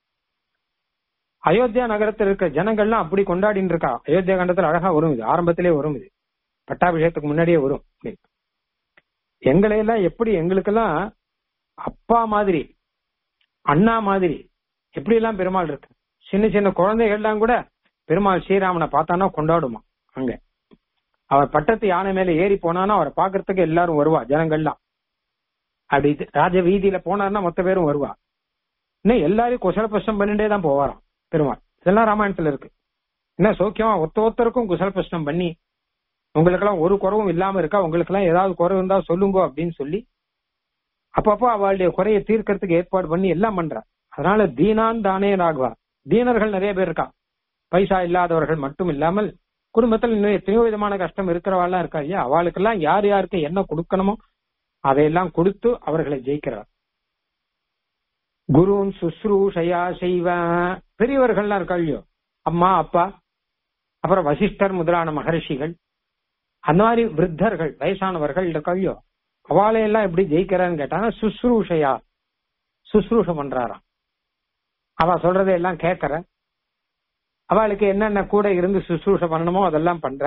அயோத்தியா நகரத்தில் இருக்க ஜனங்கள்லாம் அப்படி கொண்டாடின்னு இருக்கா அயோத்தியா கண்டத்துல அழகா வரும் இது ஆரம்பத்திலே வரும் இது பட்டாபிஷேகத்துக்கு முன்னாடியே வரும் எங்களை எல்லாம் எப்படி எங்களுக்கெல்லாம் அப்பா மாதிரி அண்ணா மாதிரி எப்படி எல்லாம் பெருமாள் இருக்கு சின்ன சின்ன குழந்தைகள்லாம் கூட பெருமாள் ஸ்ரீராமனை பார்த்தானா கொண்டாடுமா அங்க அவர் பட்டத்து யானை மேல ஏறி போனானா அவரை பாக்குறதுக்கு எல்லாரும் வருவா ஜனங்கள்லாம் அப்படி ராஜ வீதியில போனார்னா மொத்த பேரும் வருவா இன்னும் எல்லாரையும் குசல பிரஷ்னம் பண்ணிட்டே தான் போவாராம் பெருமாள் இதெல்லாம் ராமாயணத்துல இருக்கு என்ன சௌக்கியமா ஒருத்த ஒருத்தருக்கும் குசல பிரஷ்னம் பண்ணி உங்களுக்கெல்லாம் ஒரு குறவும் இல்லாம இருக்கா உங்களுக்கெல்லாம் ஏதாவது குறவு இருந்தா சொல்லுங்க அப்படின்னு சொல்லி அப்பப்போ அவளுடைய குறையை தீர்க்கறதுக்கு ஏற்பாடு பண்ணி எல்லாம் பண்றா அதனால தீனான் தானே ராகவா தீனர்கள் நிறைய பேர் இருக்கா பைசா இல்லாதவர்கள் மட்டும் இல்லாமல் குடும்பத்தில் இன்னும் எத்தனையோ விதமான கஷ்டம் இருக்கிறவாள்லாம் இருக்கா இல்லையா அவளுக்கெல்லாம் யார் யாருக்கு என்ன கொடுக்கணுமோ அதையெல்லாம் கொடுத்து அவர்களை ஜெயிக்கிறார் குருன் சுஸ்ரூஷையா செய்வ பெரியவர்கள்லாம் இருக்கா இல்லையோ அம்மா அப்பா அப்புறம் வசிஷ்டர் முதலான மகர்ஷிகள் அந்த மாதிரி விருத்தர்கள் வயசானவர்கள் இருக்கா இல்லையோ அவளையெல்லாம் எப்படி ஜெயிக்கிறான்னு கேட்டாங்க சுஸ்ரூஷையா சுஸ்ரூஷ பண்றாராம் அவ சொல்றதையெல்லாம் கேட்கற அவளுக்கு என்னென்ன கூட இருந்து சுசுரூஷ பண்ணணுமோ அதெல்லாம் பண்ற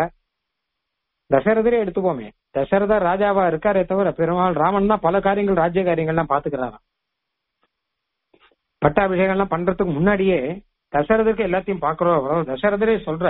தசரதரே எடுத்துப்போமே தசரதர் ராஜாவா இருக்காரே தவிர பெருமாள் ராமன் தான் பல காரியங்கள் ராஜ்ய காரியங்கள்லாம் பாத்துக்கிறாராம் பட்டாபிஷேகம்லாம் பண்றதுக்கு முன்னாடியே தசரதருக்கு எல்லாத்தையும் பாக்குறோம் தசரதரே சொல்ற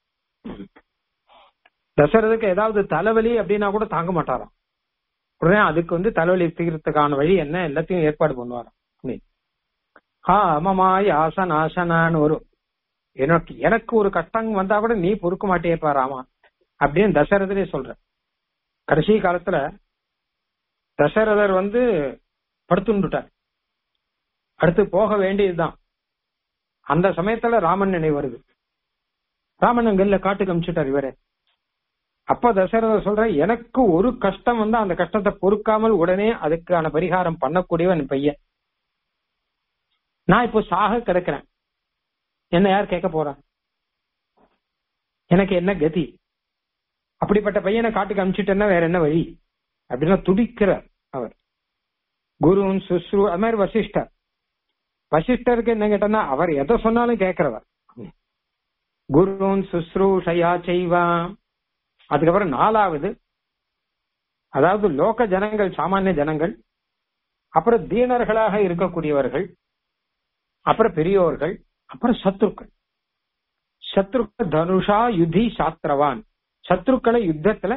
தசரதுக்கு ஏதாவது தலைவலி அப்படின்னா கூட தாங்க மாட்டாராம் உடனே அதுக்கு வந்து தலைவலி தீர்றதுக்கான வழி என்ன எல்லாத்தையும் ஏற்பாடு பண்ணுவாராம் ஹா அமமாய் ஆசனாசனான்னு வரும் எனக்கு எனக்கு ஒரு கஷ்டம் வந்தா கூட நீ பொறுக்க மாட்டேப்பா ராமா அப்படின்னு தசரதரே சொல்ற கடைசி காலத்துல தசரதர் வந்து படுத்துட்டார் அடுத்து போக வேண்டியதுதான் அந்த சமயத்துல ராமன் நினைவு வருது ராமன் அங்கல்ல காட்டுக்கு அமிச்சுட்டார் இவரே அப்ப தசரதர் சொல்ற எனக்கு ஒரு கஷ்டம் வந்தா அந்த கஷ்டத்தை பொறுக்காமல் உடனே அதுக்கான பரிகாரம் பண்ணக்கூடியவன் பையன் நான் இப்போ சாக கிடக்கிறேன் என்ன யார் கேட்க போறா எனக்கு என்ன கதி அப்படிப்பட்ட பையனை காட்டுக்கு அமிச்சிட்டேன்னா வேற என்ன வழி அப்படின்னா துடிக்கிறார் அவர் குருன் சுஸ்ரு அது மாதிரி வசிஷ்டர் வசிஷ்டருக்கு என்ன கேட்டனா அவர் எதை சொன்னாலும் கேட்கிறவர் குருன் சுஸ்ரூஷயா செய்வா அதுக்கப்புறம் நாலாவது அதாவது லோக ஜனங்கள் சாமானிய ஜனங்கள் அப்புறம் தீனர்களாக இருக்கக்கூடியவர்கள் அப்புறம் பெரியோர்கள் அப்புறம் சத்ருக்கள் சத்ருக்கள் தனுஷா யுதி சாஸ்திரவான் சத்ருக்களை யுத்தத்துல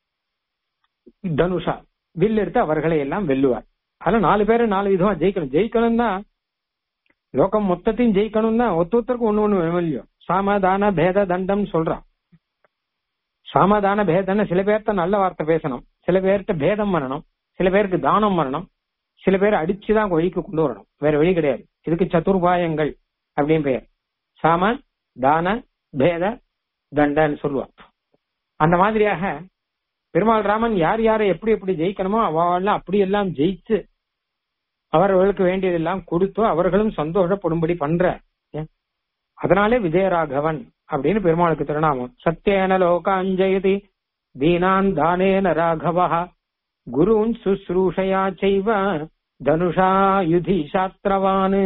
தனுஷா வில் எடுத்து அவர்களை எல்லாம் வெல்லுவார் அதுல நாலு பேரும் நாலு விதமா ஜெயிக்கணும் ஜெயிக்கணும்னா லோகம் மொத்தத்தையும் ஜெயிக்கணும்னா ஒருத்தருக்கும் ஒண்ணு ஒண்ணு வேணும் இல்லையோ சாமதான பேத தண்டம் சொல்றான் சாமதான பேதம்னு சில பேர்த்த நல்ல வார்த்தை பேசணும் சில பேர்த்த பேதம் பண்ணணும் சில பேருக்கு தானம் பண்ணணும் சில பேர் அடிச்சுதான் வழிக்கு கொண்டு வரணும் வேற வழி கிடையாது இதுக்கு சதுர்பாயங்கள் அப்படின்னு பெயர் சாம தான பேத தண்டன்னு சொல்லுவான் அந்த மாதிரியாக பெருமாள் ராமன் யார் யாரை எப்படி எப்படி ஜெயிக்கணுமோ அவெல்லாம் அப்படி எல்லாம் ஜெயிச்சு அவர்களுக்கு வேண்டியதெல்லாம் கொடுத்து அவர்களும் சந்தோஷப்படும்படி பண்ற அதனாலே விஜயராகவன் அப்படின்னு பெருமாளுக்கு திருநாமம் சத்தியேன லோகாஞ்சயதி தீனான் தானேன ராகவா குருன் சுஸ்ரூஷயா செய்வ தனுஷா யுதி சாத்திரவானு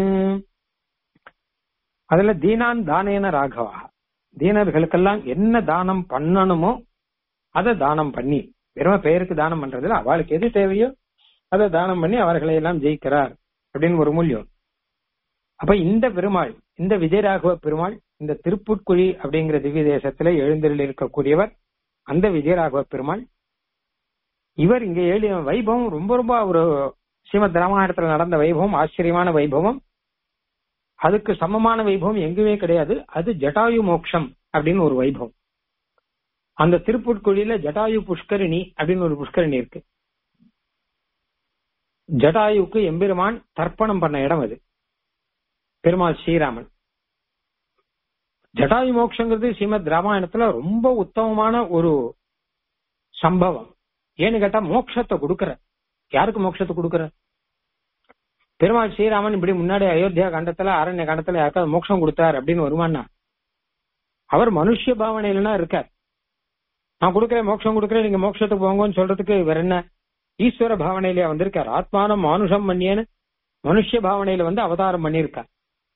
அதுல தீனான் தானேன ராகவா தீனர்களுக்கெல்லாம் என்ன தானம் பண்ணணுமோ அதை தானம் பண்ணி வெறும் பெயருக்கு தானம் பண்றதுல அவளுக்கு எது தேவையோ அதை தானம் பண்ணி அவர்களை எல்லாம் ஜெயிக்கிறார் அப்படின்னு ஒரு மூல்யம் அப்ப இந்த பெருமாள் இந்த விஜயராகவ பெருமாள் இந்த திருப்புட்குழி அப்படிங்கிற திவ்ய தேசத்துல எழுந்தரில் இருக்கக்கூடியவர் அந்த விஜயராகவ பெருமாள் இவர் இங்க எழுதிய வைபவம் ரொம்ப ரொம்ப ஒரு ஸ்ரீமத் ராமாயணத்துல நடந்த வைபவம் ஆச்சரியமான வைபவம் அதுக்கு சமமான வைபவம் எங்குமே கிடையாது அது ஜட்டாயு மோக்ஷம் அப்படின்னு ஒரு வைபவம் அந்த திருப்புட்குழியில ஜட்டாயு புஷ்கரிணி அப்படின்னு ஒரு புஷ்கரிணி இருக்கு ஜட்டாயுக்கு எம்பெருமான் தர்ப்பணம் பண்ண இடம் அது பெருமாள் ஸ்ரீராமன் ஜட்டாயு மோட்சங்கிறது ஸ்ரீமத் ராமாயணத்துல ரொம்ப உத்தமமான ஒரு சம்பவம் ஏன்னு கேட்டா மோட்சத்தை கொடுக்கற யாருக்கு மோட்சத்தை கொடுக்கற பெருமாள் ஸ்ரீராமன் இப்படி முன்னாடி அயோத்தியா கண்டத்துல அரண்ய கண்டத்துல யாருக்காவது மோட்சம் கொடுத்தார் அப்படின்னு வருமானா அவர் மனுஷ பாவனையிலனா இருக்கார் நான் கொடுக்குறேன் மோட்சம் கொடுக்குறேன் நீங்க மோட்சத்துக்கு போங்கன்னு சொல்றதுக்கு வேற என்ன ஈஸ்வர பாவனையில வந்திருக்கார் ஆத்மானம் மானுஷம் பண்ணியேன்னு மனுஷ பாவனையில வந்து அவதாரம் பண்ணியிருக்கார்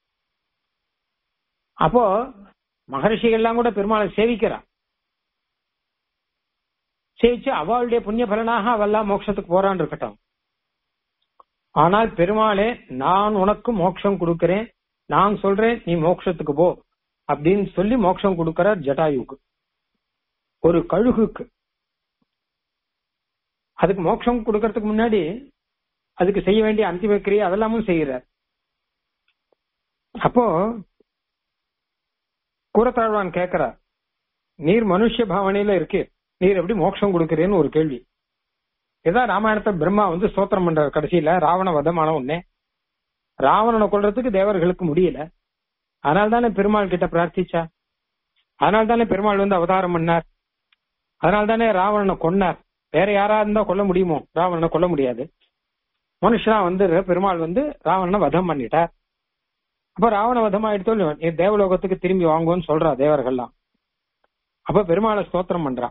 அப்போ மகர்ஷிகள்லாம் கூட பெருமாளை சேவிக்கிறா சேவிச்சு அவளுடைய புண்ணிய பலனாக அவெல்லாம் மோட்சத்துக்கு போறான்னு இருக்கட்டும் ஆனால் பெருமாளே நான் உனக்கு மோட்சம் கொடுக்கிறேன் நான் சொல்றேன் நீ மோட்சத்துக்கு போ அப்படின்னு சொல்லி மோட்சம் கொடுக்கிறார் ஜட்டாயுக்கு ஒரு கழுகுக்கு அதுக்கு மோட்சம் கொடுக்கறதுக்கு முன்னாடி அதுக்கு செய்ய வேண்டிய அந்திம கிரியை அதெல்லாமும் செய்யறார் அப்போ கூறத்தாழ்வான் கேட்கிறார் நீர் மனுஷ பாவனையில இருக்கு நீர் எப்படி மோட்சம் கொடுக்கிறேன்னு ஒரு கேள்வி ஏதா ராமாயணத்தை பிரம்மா வந்து ஸ்தோத்திரம் பண்ற கடைசியில ராவண வதமான உடனே ராவணனை கொல்றதுக்கு தேவர்களுக்கு முடியல அதனால தானே பெருமாள் கிட்ட பிரார்த்திச்சா அதனால தானே பெருமாள் வந்து அவதாரம் பண்ணார் அதனால தானே ராவணனை கொன்னார் வேற யாரா இருந்தா கொல்ல முடியுமோ ராவணனை கொல்ல முடியாது மனுஷனா வந்து பெருமாள் வந்து ராவணனை வதம் பண்ணிட்டார் அப்ப ராவண வதம் ஆயிடுத்தோ நீ தேவலோகத்துக்கு திரும்பி வாங்குவோன்னு சொல்றா தேவர்கள்லாம் அப்ப பெருமாளை ஸ்தோத்திரம் பண்றா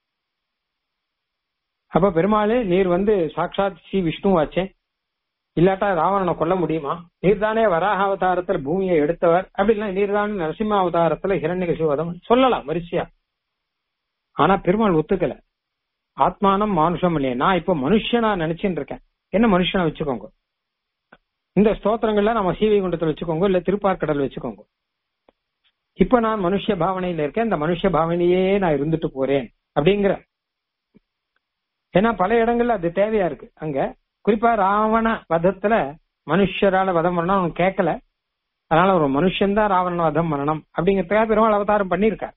அப்ப பெருமாளே நீர் வந்து சாட்சாத் ஸ்ரீ விஷ்ணுவாச்சே இல்லாட்டா ராவணனை கொல்ல முடியுமா நீர் தானே வராக அவதாரத்துல பூமியை எடுத்தவர் அப்படின்னா நீர் தான் நரசிம்ம அவதாரத்துல ஹிரண்யகசிவதம் சொல்லலாம் வரிசையா ஆனா பெருமாள் ஒத்துக்கல ஆத்மானம் மானுஷம் இல்லையே நான் இப்ப மனுஷனா நினைச்சுட்டு இருக்கேன் என்ன மனுஷனா வச்சுக்கோங்க இந்த ஸ்தோத்திரங்கள்ல நம்ம சீவை குண்டத்தில் வச்சுக்கோங்க இல்ல திருப்பார்கடல் வச்சுக்கோங்க இப்ப நான் மனுஷ பாவனையில இருக்கேன் இந்த மனுஷ பாவனையே நான் இருந்துட்டு போறேன் அப்படிங்கிற ஏன்னா பல இடங்கள்ல அது தேவையா இருக்கு அங்க குறிப்பா ராவண வதத்துல மனுஷரால வதம் பண்ணணும் அவனுக்கு கேட்கல அதனால ஒரு மனுஷன் தான் ராவண வதம் பண்ணணும் அப்படிங்கிறதுக்காக பெருமாள் அவதாரம் பண்ணியிருக்கார்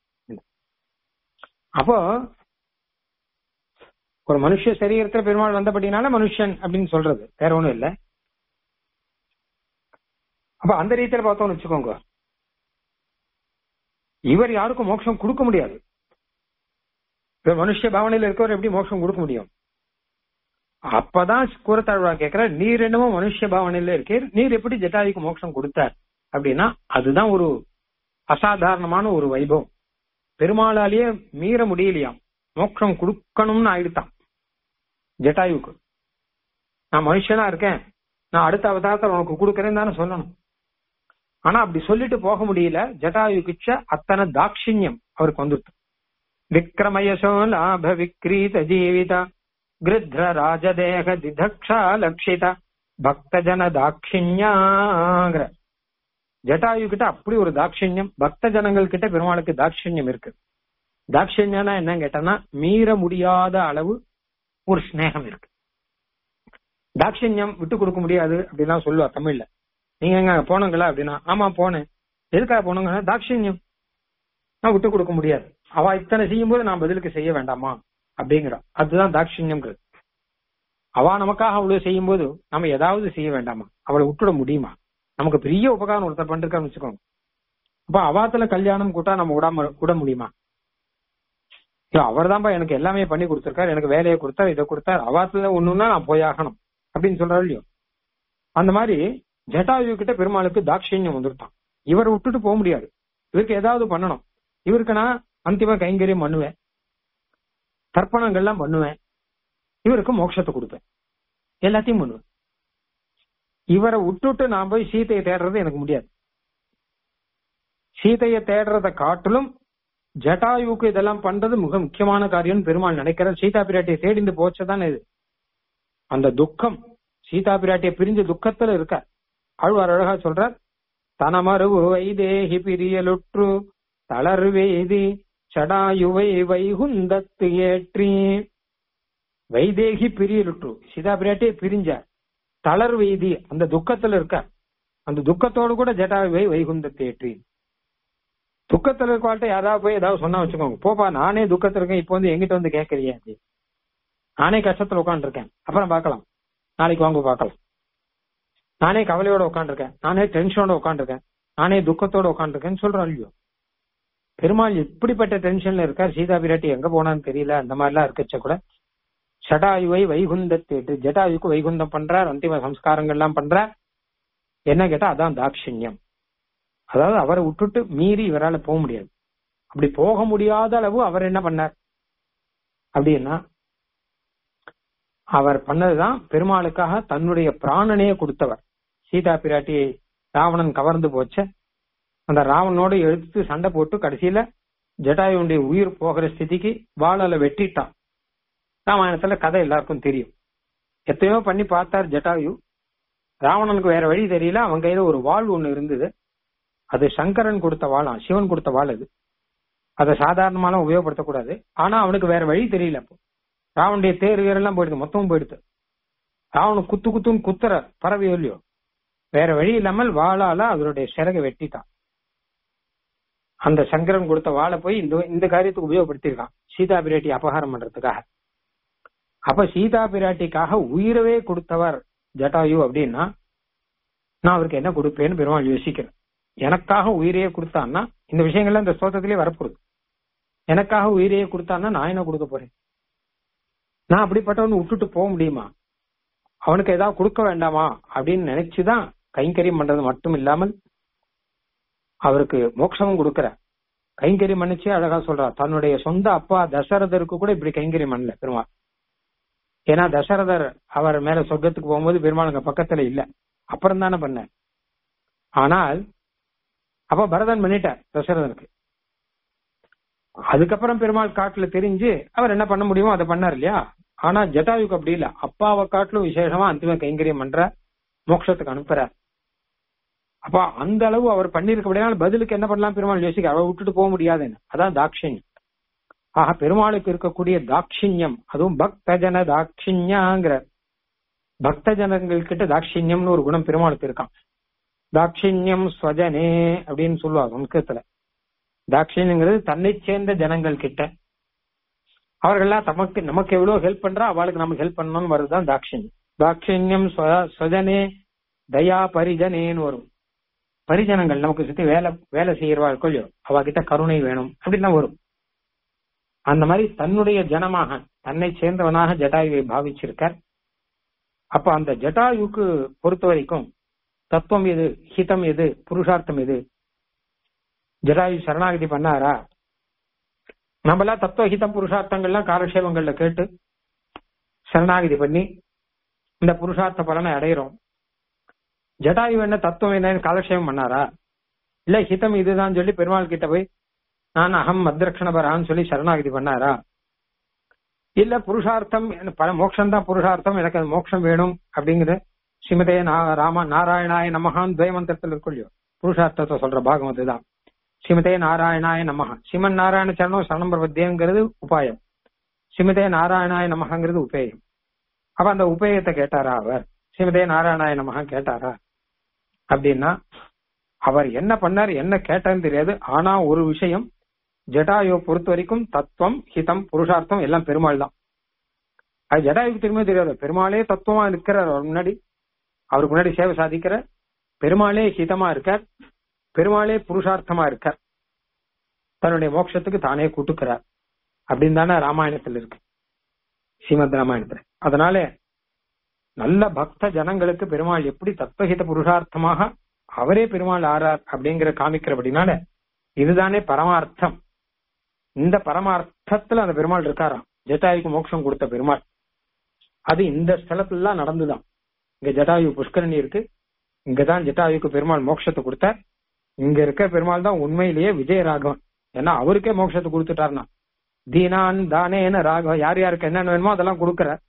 அப்போ ஒரு மனுஷ சரீரத்துல பெருமாள் வந்தபடினால மனுஷன் அப்படின்னு சொல்றது வேற ஒண்ணும் இல்ல அப்ப அந்த ரீதியில பார்த்தோம்னு வச்சுக்கோங்க இவர் யாருக்கும் மோட்சம் கொடுக்க முடியாது மனுஷ பாவனையில இருக்கவர் எப்படி மோட்சம் கொடுக்க முடியும் அப்பதான் கூறத்தாழ்வா கேட்கிற நீர் என்னமோ மனுஷ பாவனையில இருக்கீர் நீர் எப்படி ஜட்டாதிக்கு மோட்சம் கொடுத்தார் அப்படின்னா அதுதான் ஒரு அசாதாரணமான ஒரு வைபவம் பெருமாளாலேயே மீற முடியலையாம் மோட்சம் கொடுக்கணும்னு ஆயிடுத்தான் ஜட்டாயுக்கு நான் மனுஷனா இருக்கேன் நான் அடுத்த அவதாரத்தை உனக்கு கொடுக்கறேன்னு தானே சொல்லணும் ஆனா அப்படி சொல்லிட்டு போக முடியல ஜட்டாயுக்கிச்ச அத்தனை தாட்சிணியம் அவருக்கு வந்துட்டு விக்ரமயசோ லாப விக்ரீத ஜீவித கிருத்ர ராஜதேக திதக்ஷா லக்ஷித பக்த ஜன தாட்சிணியாங்கிற ஜட்டாயு கிட்ட அப்படி ஒரு தாட்சிணியம் பக்த ஜனங்கள் கிட்ட பெருமாளுக்கு தாட்சிணியம் இருக்கு தாட்சிணியம்னா என்னன்னு கேட்டோம்னா மீற முடியாத அளவு ஒரு ஸ்நேகம் இருக்கு தாட்சிணியம் விட்டு கொடுக்க முடியாது அப்படிலாம் சொல்லுவா தமிழ்ல நீங்க எங்க போனங்களா அப்படின்னா ஆமா போனேன் எதுக்காக போனோங்க தாட்சிணியம் நான் விட்டு கொடுக்க முடியாது அவ இத்தனை செய்யும் போது நான் பதிலுக்கு செய்ய வேண்டாமா அப்படிங்கிறா அதுதான் தாட்சிணியம்ங்கிறது அவ நமக்காக அவ்வளவு செய்யும் போது நம்ம ஏதாவது செய்ய வேண்டாமா அவளை விட்டுட முடியுமா நமக்கு பெரிய உபகாரம் ஒருத்தர் பண்ணிருக்கான்னு வச்சுக்கோங்க அப்ப அவாத்துல கல்யாணம் கூட்டா நம்ம விடாம விட முடியுமா அவர் தான்ப்பா எனக்கு எல்லாமே பண்ணி கொடுத்திருக்காரு எனக்கு வேலையை கொடுத்தாரு இதை கொடுத்தாரு அவாத்துல ஒண்ணுன்னா நான் போய் ஆகணும் அப்படின்னு சொல்றாரு இல்லையோ அந்த மாதிரி ஜட்டாயு கிட்ட பெருமாளுக்கு தாட்சியம் வந்துருட்டான் இவரை விட்டுட்டு போக முடியாது இவருக்கு ஏதாவது பண்ணணும் இவருக்கு நான் அந்திம கைங்கரியம் பண்ணுவேன் தர்ப்பணங்கள்லாம் பண்ணுவேன் இவருக்கு மோட்சத்தை கொடுப்பேன் எல்லாத்தையும் பண்ணுவேன் இவரை விட்டுட்டு நான் போய் சீதையை தேடுறது எனக்கு முடியாது சீதையை தேடுறதை காட்டிலும் ஜட்டாயுக்கு இதெல்லாம் பண்றது மிக முக்கியமான காரியம் பெருமாள் நினைக்கிற சீதா பிராட்டியை தேடிந்து போச்சதான் இது அந்த துக்கம் சீதா பிராட்டிய பிரிஞ்ச துக்கத்துல இருக்க ஆழ்வார் அழகா சொல்றார் தனமருவு வைதேகி பிரியலுற்று தளர்வேதி சடாயுவை வைகுந்தத்து ஏற்றி வைதேகி பிரியலுற்று சீதா பிராட்டிய பிரிஞ்ச தளர்வெய்தி அந்த துக்கத்துல இருக்க அந்த துக்கத்தோடு கூட ஜட்டாவை வைகுந்தத்தை ஏற்றி துக்கத்துல இருக்கவாள்கிட்ட யாராவது போய் ஏதாவது சொன்னா வச்சுக்கோங்க போப்பா நானே துக்கத்துல இருக்கேன் இப்போ வந்து எங்கிட்ட வந்து கேட்கறியே அப்படி நானே கஷ்டத்துல உட்காந்துருக்கேன் அப்புறம் பார்க்கலாம் நாளைக்கு வாங்க பார்க்கலாம் நானே கவலையோட உட்காந்துருக்கேன் நானே டென்ஷனோட உட்காந்துருக்கேன் நானே துக்கத்தோட உட்காந்துருக்கேன்னு சொல்றான் இல்லையோ பெருமாள் எப்படிப்பட்ட டென்ஷன்ல இருக்கார் சீதா பிராட்டி எங்க போனான்னு தெரியல அந்த மாதிரிலாம் இருக்கச்ச கூட ஜடாயுவை வைகுந்தத்தேட்டு ஜடாயுக்கு வைகுந்தம் பண்றார் அந்திம சம்ஸ்காரங்கள்லாம் பண்றார் என்ன கேட்டா அதான் தாட்சிணியம் அதாவது அவரை விட்டுட்டு மீறி இவரால போக முடியாது அப்படி போக முடியாத அளவு அவர் என்ன பண்ணார் அப்படின்னா அவர் பண்ணதுதான் பெருமாளுக்காக தன்னுடைய பிராணனையே கொடுத்தவர் சீதா பிராட்டியை ராவணன் கவர்ந்து போச்ச அந்த ராவணனோட எடுத்து சண்டை போட்டு கடைசியில ஜட்டாயுடைய உயிர் போகிற ஸ்திதிக்கு வாழால வெட்டிட்டான் ராமாயணத்துல கதை எல்லாருக்கும் தெரியும் எத்தனையோ பண்ணி பார்த்தார் ஜட்டாயு ராவணனுக்கு வேற வழி தெரியல அவன் கையில ஒரு வாள் ஒண்ணு இருந்தது அது சங்கரன் கொடுத்த வாளாம் சிவன் கொடுத்த வாள் அது அதை சாதாரணமாலாம் உபயோகப்படுத்தக்கூடாது ஆனா அவனுக்கு வேற வழி தெரியல அப்போ ராவனுடைய தேர் எல்லாம் போயிடுது மொத்தமும் போயிடுது ராவணன் குத்து குத்துன்னு குத்துற பறவையோ இல்லையோ வேற வழி இல்லாமல் வாளால அவருடைய சிறகை வெட்டிட்டான் அந்த சங்கரன் கொடுத்த வாளை போய் இந்த இந்த காரியத்துக்கு உபயோகப்படுத்தியிருக்கான் சீதா பிராட்டி அபகாரம் பண்றதுக்காக அப்ப சீதா பிராட்டிக்காக உயிரவே கொடுத்தவர் ஜட்டாயு அப்படின்னா நான் அவருக்கு என்ன கொடுப்பேன்னு பெருமாள் யோசிக்கிறேன் எனக்காக உயிரையே கொடுத்தான்னா இந்த விஷயங்கள்லாம் இந்த ஸ்தோத்திலே வரப்போகுது எனக்காக உயிரையே கொடுத்தான்னா நான் என்ன கொடுக்க போறேன் நான் அப்படிப்பட்டவன் விட்டுட்டு போக முடியுமா அவனுக்கு ஏதாவது கொடுக்க வேண்டாமா அப்படின்னு நினைச்சுதான் கைங்கரியம் பண்றது மட்டும் இல்லாமல் அவருக்கு மோட்சமும் கொடுக்கிற கைங்கரியம் பண்ணிச்சு அழகா சொல்றா தன்னுடைய சொந்த அப்பா தசரதருக்கு கூட இப்படி கைங்கரியம் பண்ணல பெருமாள் ஏன்னா தசரதர் அவர் மேல சொர்க்கத்துக்கு போகும்போது பெருமாள் அங்க பக்கத்துல இல்ல அப்புறம் தானே பண்ண ஆனால் அப்ப பரதன் பண்ணிட்டார் தசரதனுக்கு அதுக்கப்புறம் பெருமாள் காட்டுல தெரிஞ்சு அவர் என்ன பண்ண முடியுமோ அதை பண்ணார் இல்லையா ஆனா ஜட்டாயுக்கு அப்படி இல்ல அப்பாவை காட்டிலும் விசேஷமா அந்திம கைங்கரியம் பண்ற மோட்சத்துக்கு அனுப்புற அப்ப அந்த அளவு அவர் பண்ணிருக்க அப்படின்னா பதிலுக்கு என்ன பண்ணலாம் பெருமாள் யோசிக்க அவரை விட்டுட்டு போக முடியாதுன்னு அதான் தாட்சியம் ஆக பெருமாளுக்கு இருக்கக்கூடிய தாட்சிண்யம் அதுவும் பக்த ஜன தாட்சிண்யாங்கிற பக்த ஜனங்கள் கிட்ட தாட்சிண்யம்னு ஒரு குணம் பெருமாளுக்கு இருக்கான் தாட்சிண்யம் ஸ்வஜனே அப்படின்னு சொல்லுவாங்க சம்ஸ்கிருதத்துல தாட்சிண்யங்கிறது தன்னை சேர்ந்த ஜனங்கள் கிட்ட அவர்கள்லாம் தமக்கு நமக்கு எவ்வளவு ஹெல்ப் பண்றா அவளுக்கு நமக்கு ஹெல்ப் பண்ணணும்னு வருதுதான் தாட்சிண்யம் தாட்சிண்யம் ஸ்வஜனே தயா பரிஜனேன்னு வரும் பரிஜனங்கள் நமக்கு சுத்தி வேலை வேலை செய்யறவா கொள்ளியோ அவகிட்ட கருணை வேணும் அப்படின்னு வரும் அந்த மாதிரி தன்னுடைய ஜனமாக தன்னை சேர்ந்தவனாக ஜட்டாயுவை பாவிச்சிருக்கார் அப்ப அந்த ஜட்டாயுக்கு பொறுத்த வரைக்கும் தத்துவம் எது ஹிதம் எது புருஷார்த்தம் எது ஜடாயு சரணாகதி பண்ணாரா நம்மளாம் தத்துவ ஹிதம் புருஷார்த்தங்கள்லாம் காலக்ஷேபங்கள்ல கேட்டு சரணாகதி பண்ணி இந்த புருஷார்த்த பலனை அடையிறோம் ஜடாயு என்ன தத்துவம் என்னன்னு காலக்ஷேபம் பண்ணாரா இல்ல ஹிதம் இதுதான் சொல்லி பெருமாள் கிட்ட போய் நான் அகம் மத்ரக்ஷணபரான்னு சொல்லி சரணாகதி பண்ணாரா இல்ல புருஷார்த்தம் பல மோட்சம் தான் புருஷார்த்தம் எனக்கு அது மோட்சம் வேணும் அப்படிங்கிற ஸ்ரீமதே ராம நாராயணாய நமகான் துவயமந்திரத்தில் இருக்கொள்ளியோ புருஷார்த்தத்தை சொல்ற பாகம் அதுதான் ஸ்ரீமதே நாராயணாய நமகா ஸ்ரீமன் நாராயண சரணம் சரணம் பிரபத்தியங்கிறது உபாயம் ஸ்ரீமதே நாராயணாய நமகாங்கிறது உபேயம் அப்ப அந்த உபேயத்தை கேட்டாரா அவர் ஸ்ரீமதே நாராயணாய நமகா கேட்டாரா அப்படின்னா அவர் என்ன பண்ணார் என்ன கேட்டான்னு தெரியாது ஆனா ஒரு விஷயம் ஜடாயோ பொறுத்த வரைக்கும் தத்துவம் ஹிதம் புருஷார்த்தம் எல்லாம் பெருமாள் தான் அது ஜடாயுக்கு திரும்ப தெரியாது பெருமாளே தத்துவமா இருக்கிறார் அவர் முன்னாடி அவருக்கு முன்னாடி சேவை சாதிக்கிற பெருமாளே ஹிதமா இருக்கார் பெருமாளே புருஷார்த்தமா இருக்கார் தன்னுடைய மோட்சத்துக்கு தானே கூட்டுக்கிறார் அப்படின்னு தானே ராமாயணத்தில் இருக்கு ஸ்ரீமத் ராமாயணத்துல அதனால நல்ல பக்த ஜனங்களுக்கு பெருமாள் எப்படி தத்துவஹித புருஷார்த்தமாக அவரே பெருமாள் ஆறார் அப்படிங்கிற காமிக்கிறபடினால இதுதானே பரமார்த்தம் இந்த பரமார்த்தத்துல அந்த பெருமாள் இருக்காராம் ஜட்டாயுக்கு மோட்சம் கொடுத்த பெருமாள் அது இந்த ஸ்தலத்துலாம் நடந்துதான் இங்க ஜட்டாயு புஷ்கரணி இருக்கு இங்கதான் ஜட்டாயுக்கு பெருமாள் மோட்சத்தை கொடுத்தார் இங்க இருக்க பெருமாள் தான் உண்மையிலேயே விஜயராகவன் ஏன்னா அவருக்கே மோட்சத்தை கொடுத்துட்டாருனா தீனான் தானேன ராகவன் யார் யாருக்கு என்னென்ன வேணுமோ அதெல்லாம் கொடுக்கற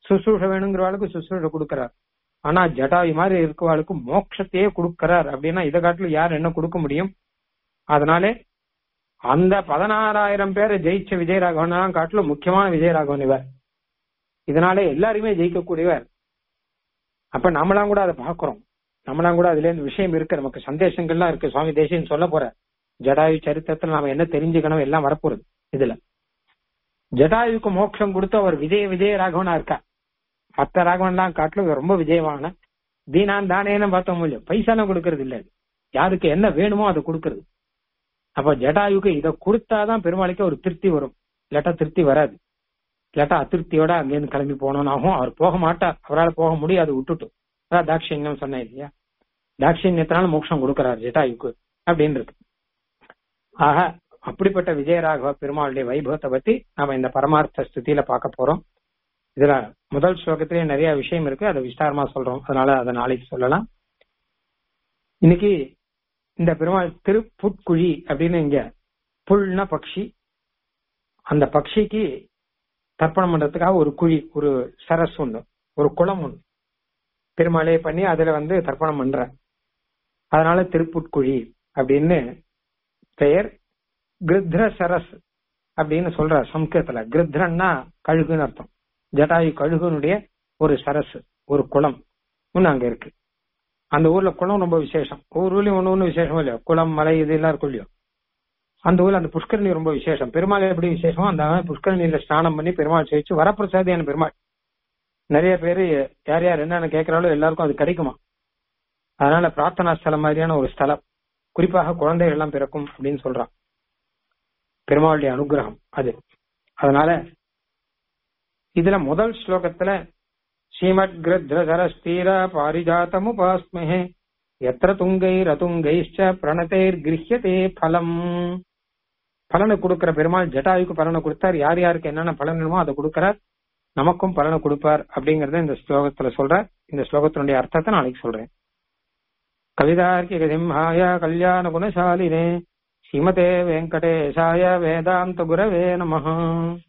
சுசுரூஷ வேணுங்கிறவாளுக்கு சுசுரூஷ கொடுக்கிறார் ஆனா ஜட்டாயு மாதிரி இருக்கவாளுக்கு மோட்சத்தையே கொடுக்கிறார் அப்படின்னா இதை காட்டிலும் யார் என்ன கொடுக்க முடியும் அதனாலே அந்த பதினாறாயிரம் பேரை ஜெயிச்ச விஜயராகவன் காட்டிலும் முக்கியமான விஜயராகவன் இவர் இதனால எல்லாருமே ஜெயிக்கக்கூடியவர் அப்ப நம்மளாம் கூட அதை பாக்குறோம் நம்மளாம் கூட அதுல இருந்து விஷயம் இருக்கு நமக்கு சந்தேஷங்கள்லாம் இருக்கு சுவாமி தேசியம் சொல்ல போற ஜடாயு சரித்திரத்துல நாம என்ன தெரிஞ்சுக்கணும் எல்லாம் வரப்போறது இதுல ஜடாயுக்கு மோட்சம் கொடுத்து அவர் விஜய விஜய ராகவனா இருக்கா மத்த ராகவன்லாம் காட்டிலும் இவர் ரொம்ப விஜயமான தீனான் தானேன்னு பார்த்தோம் இல்லையோ பைசாலாம் கொடுக்கறது இல்ல அது யாருக்கு என்ன வேணுமோ அதை கொடுக்கறது அப்ப ஜடாயுக்கு இதை கொடுத்தாதான் பெருமாளுக்கு ஒரு திருப்தி வரும் இல்லாட்டா திருப்தி வராது இல்லாட்டா அதிருப்தியோட அங்கேருந்து கிளம்பி போனோம்னு ஆகும் அவர் போக மாட்டார் அவரால் போக முடியாது விட்டுட்டு அதான் தாட்சியம் சொன்னேன் இல்லையா தாட்சியத்தினால மோட்சம் கொடுக்கிறார் ஜட்டாயுக்கு அப்படின்னு இருக்கு ஆக அப்படிப்பட்ட விஜயராகவ பெருமாளுடைய வைபவத்தை பத்தி நாம இந்த பரமார்த்த ஸ்துதியில பார்க்க போறோம் இதுல முதல் ஸ்லோகத்திலேயே நிறைய விஷயம் இருக்கு அதை விஸ்தாரமா சொல்றோம் அதனால அதை நாளைக்கு சொல்லலாம் இன்னைக்கு இந்த பெருமாள் திருப்புட்குழி அப்படின்னு இங்க புல்னா பக்ஷி அந்த பக்ஷிக்கு தர்ப்பணம் பண்றதுக்காக ஒரு குழி ஒரு சரஸ் ஒண்ணு ஒரு குளம் ஒண்ணு பெருமாளே பண்ணி அதுல வந்து தர்ப்பணம் பண்ற அதனால திருப்புட்குழி அப்படின்னு பெயர் கிருத்ர சரஸ் அப்படின்னு சொல்ற சம்ஸ்கிருதத்துல கிருத்ரன்னா கழுகுன்னு அர்த்தம் ஜட்டாயு கழுகுனுடைய ஒரு சரஸ் ஒரு குளம் ஒண்ணு அங்க இருக்கு அந்த ஊர்ல குளம் ரொம்ப விசேஷம் ஒவ்வொரு ஊர்லயும் ஒண்ணு ஒண்ணு விசேஷம் இல்லையோ குளம் மலை இது எல்லாம் இருக்கும் இல்லையோ அந்த ஊர்ல அந்த புஷ்கரணி ரொம்ப விசேஷம் பெருமாள் எப்படி விசேஷமோ அந்த புஷ்கரணியில ஸ்நானம் பண்ணி பெருமாள் சேவிச்சு வரப்பிரசாதியான பெருமாள் நிறைய பேரு யார் யார் என்னென்ன கேட்கிறாளோ எல்லாருக்கும் அது கிடைக்குமா அதனால பிரார்த்தனா ஸ்தலம் மாதிரியான ஒரு ஸ்தலம் குறிப்பாக குழந்தைகள் எல்லாம் பிறக்கும் அப்படின்னு சொல்றான் பெருமாளுடைய அனுகிரகம் அது அதனால இதுல முதல் ஸ்லோகத்துல ஸ்ரீமத் கிருத்ரதரஸ்தீர பாரிஜாத்தமுபாஸ்மஹே எத்திர துங்கைர் அதுங்கைஷ்ட பிரணதைர் கிரகியதே பலம் பலனை கொடுக்கிற பெருமாள் ஜட்டாயுக்கு பலனை கொடுத்தார் யார் யாருக்கு என்னென்ன பலன் வேணுமோ அதை கொடுக்கிறார் நமக்கும் பலனை கொடுப்பார் அப்படிங்கறத இந்த ஸ்லோகத்துல சொல்ற இந்த ஸ்லோகத்தினுடைய அர்த்தத்தை நாளைக்கு சொல்றேன் கவிதார்க்கிக சிம்ஹாய கல்யாண குணசாலினே ஸ்ரீமதே வெங்கடேஷாய வேதாந்த குரவே நமஹ